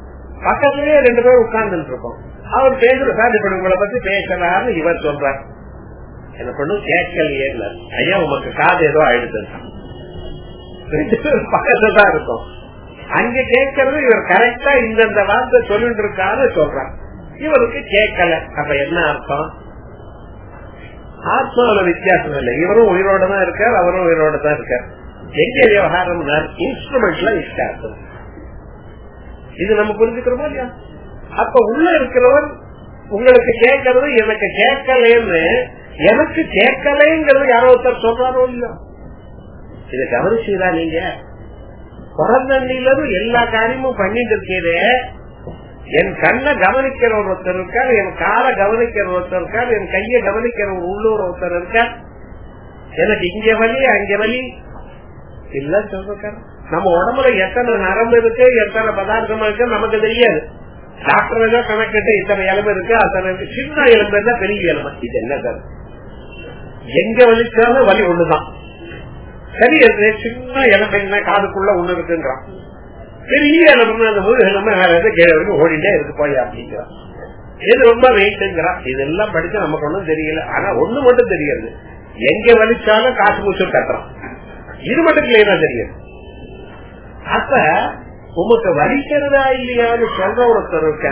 பக்கத்துலயே ரெண்டு பேரும் உட்கார்ந்துட்டு இருக்கோம் அவர் பேசுற சார் இப்ப உங்களை பத்தி பேசலாம்னு இவர் சொல்றார் என்ன பண்ணும் கேட்கலையே ஐயா உமக்கு காது ஏதோ ஆயிடுது ரெண்டு பேரும் பக்கத்துல தான் இருக்கும் அங்க கேட்கறது இவர் கரெக்டா இந்தந்த வார்த்தை சொல்லிட்டு இருக்காரு சொல்றார் இவருக்கு கேட்கல அப்ப என்ன அர்த்தம் ஆத்மாவில வித்தியாசம் இல்லை இவரும் உயிரோட தான் இருக்கார் அவரும் உயிரோட தான் இருக்கார் எங்க விவகாரம் இன்ஸ்ட்ருமெண்ட்ல வித்தியாசம் இது நம்ம புரிஞ்சுக்கிறோமோ இல்லையா அப்ப உள்ள இருக்கிறவன் உங்களுக்கு கேட்கறது எனக்கு கேட்கலன்னு எனக்கு கேட்கலைங்கிறது யாரோ ஒருத்தர் சொல்றாரோ இல்லையோ இதை கவனிச்சுதா நீங்க பிறந்தண்ணிலும் எல்லா காரியமும் பண்ணிட்டு இருக்கீரே என் கண்ணை கவனிக்கிற ஒருத்தர் இருக்கார் என் காலை கவனிக்கிற ஒருத்தர் இருக்கார் என் கையை கவனிக்கிற ஒரு உள்ளூர் ஒருத்தர் இருக்கார் எனக்கு இங்க வலி அங்க வலி இல்ல சொல்றாரு நம்ம உடம்புல எத்தனை நரம்பு இருக்கு எத்தனை பதார்த்தம் இருக்கு நமக்கு தெரியாது டாக்டர் ஏதோ கணக்கிட்டு இத்தனை எலும்பு இருக்கு அத்தனை சின்ன எலும்பு இருந்தா பெரிய எலும்பு இது என்ன சார் எங்க வலிச்சாலும் வலி ஒண்ணுதான் சரி சின்ன எலும்பு என்ன காதுக்குள்ள ஒண்ணு இருக்குங்கிறான் பெரிய எலும்பு அந்த முழு எலும்பு வேற எதுவும் கீழே வரைக்கும் ஓடிட்டே இருக்கு போய் அப்படிங்கிறான் இது ரொம்ப வெயிட்டுங்கிறான் இதெல்லாம் படிச்சு நமக்கு ஒண்ணும் தெரியல ஆனா ஒண்ணு மட்டும் தெரியாது எங்க வலிச்சாலும் காசு மூச்சு கட்டுறான் இது மட்டும் கிளியரா தெரியும் அப்ப உமக்கு வலிக்கிறதா இல்லையான்னு சொல்ற ஒருத்தர் இருக்க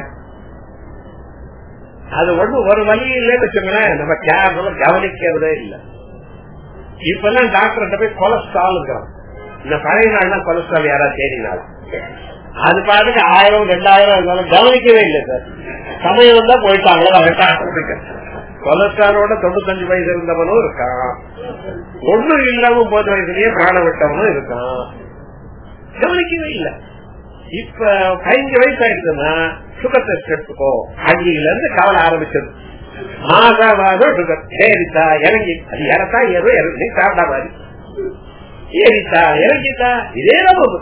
அது ஒண்ணு ஒரு வழி இல்லைன்னு வச்சுங்களேன் நம்ம கேரள கவனிக்கிறதே இல்லை இப்ப எல்லாம் டாக்டர் போய் கொலஸ்ட்ரால் இந்த பழைய நாள்லாம் கொலஸ்ட்ரால் யாராவது தேடினாலும் அது பாட்டுக்கு ஆயிரம் ரெண்டாயிரம் இருந்தாலும் கவனிக்கவே இல்லை சார் சமயம் வந்தா போயிட்டாங்களோ கொலஸ்ட்ராலோட தொண்ணூத்தஞ்சு வயசு இருந்தவனும் இருக்கான் ஒண்ணும் இல்லாம முப்பது வயசுலயே பிராண விட்டவனும் இருக்கான் கவனிக்கவே இல்லை இப்ப பதினஞ்சு வயசு ஆயிடுச்சுன்னா சுகர் டெஸ்ட் எடுத்துக்கோ அஞ்சுல இருந்து கவலை ஆரம்பிச்சது மாதா மாதம் சுகர் ஏறித்தா இறங்கி அது இறத்தா ஏறோ இறங்கி சாப்பிட்டா மாதிரி ஏறித்தா இறங்கித்தா இதே தான்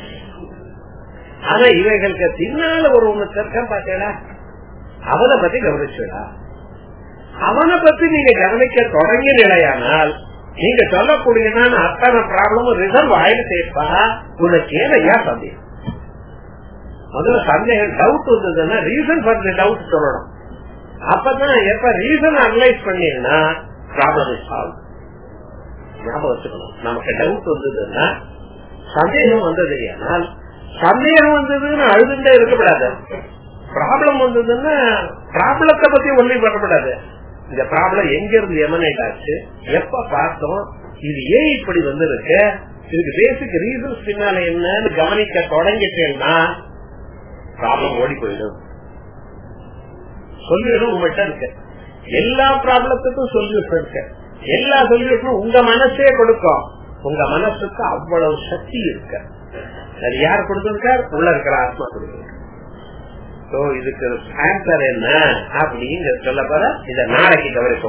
ஆனா இவைகளுக்கு பின்னால ஒரு ஒண்ணு தர்க்கம் பார்த்தேடா அவனை பத்தி கவனிச்சுடா அவனை பத்தி நீங்க கவனிக்க தொடங்கிய நிலையானால் நீங்க சொல்லக்கூடியதான அத்தனை ப்ராப்ளமும் ரிசல்வ் ஆயிடுச்சேப்பா உனக்கு ஏனையா சந்தேகம் முதல்ல சந்தேகம் டவுட் வந்ததுன்னா ரீசன் ஃபார் த டவுட் சொல்லணும் அப்பதான் எப்ப ரீசன் அனலைஸ் பண்ணீங்கன்னா ப்ராப்ளம் சால்வ் ஞாபகம் வச்சுக்கணும் நமக்கு டவுட் வந்ததுன்னா சந்தேகம் வந்தது ஆனால் சந்தேகம் வந்ததுன்னு அழுதுண்டே இருக்கக்கூடாது ப்ராப்ளம் வந்ததுன்னா ப்ராப்ளத்தை பத்தி ஒன்றும் பண்ணக்கூடாது இந்த ப்ராப்ளம் எங்க இருந்து எமனேட் ஆச்சு எப்ப பார்த்தோம் இது ஏன் இப்படி வந்திருக்கு இதுக்கு பேசிக் ரீசன்ஸ் பின்னால என்னன்னு கவனிக்க தொடங்கிட்டேன்னா ப்ராப்ளம் ஓடி போயிடும் சொல்யூஷன் உங்கள்கிட்ட இருக்கு எல்லா ப்ராப்ளத்துக்கும் சொல்யூஷன் இருக்கு எல்லா சொல்யூஷனும் உங்க மனசே கொடுக்கும் உங்க மனசுக்கு அவ்வளவு சக்தி இருக்கு அது யார் கொடுத்திருக்கார் உள்ள இருக்கிற ஆத்மா கொடுத்திருக்கார் இதுக்கு ஆன்சர் என்ன அப்படின்னு சொல்ல போற இதை நாளைக்கு கவனிப்போம்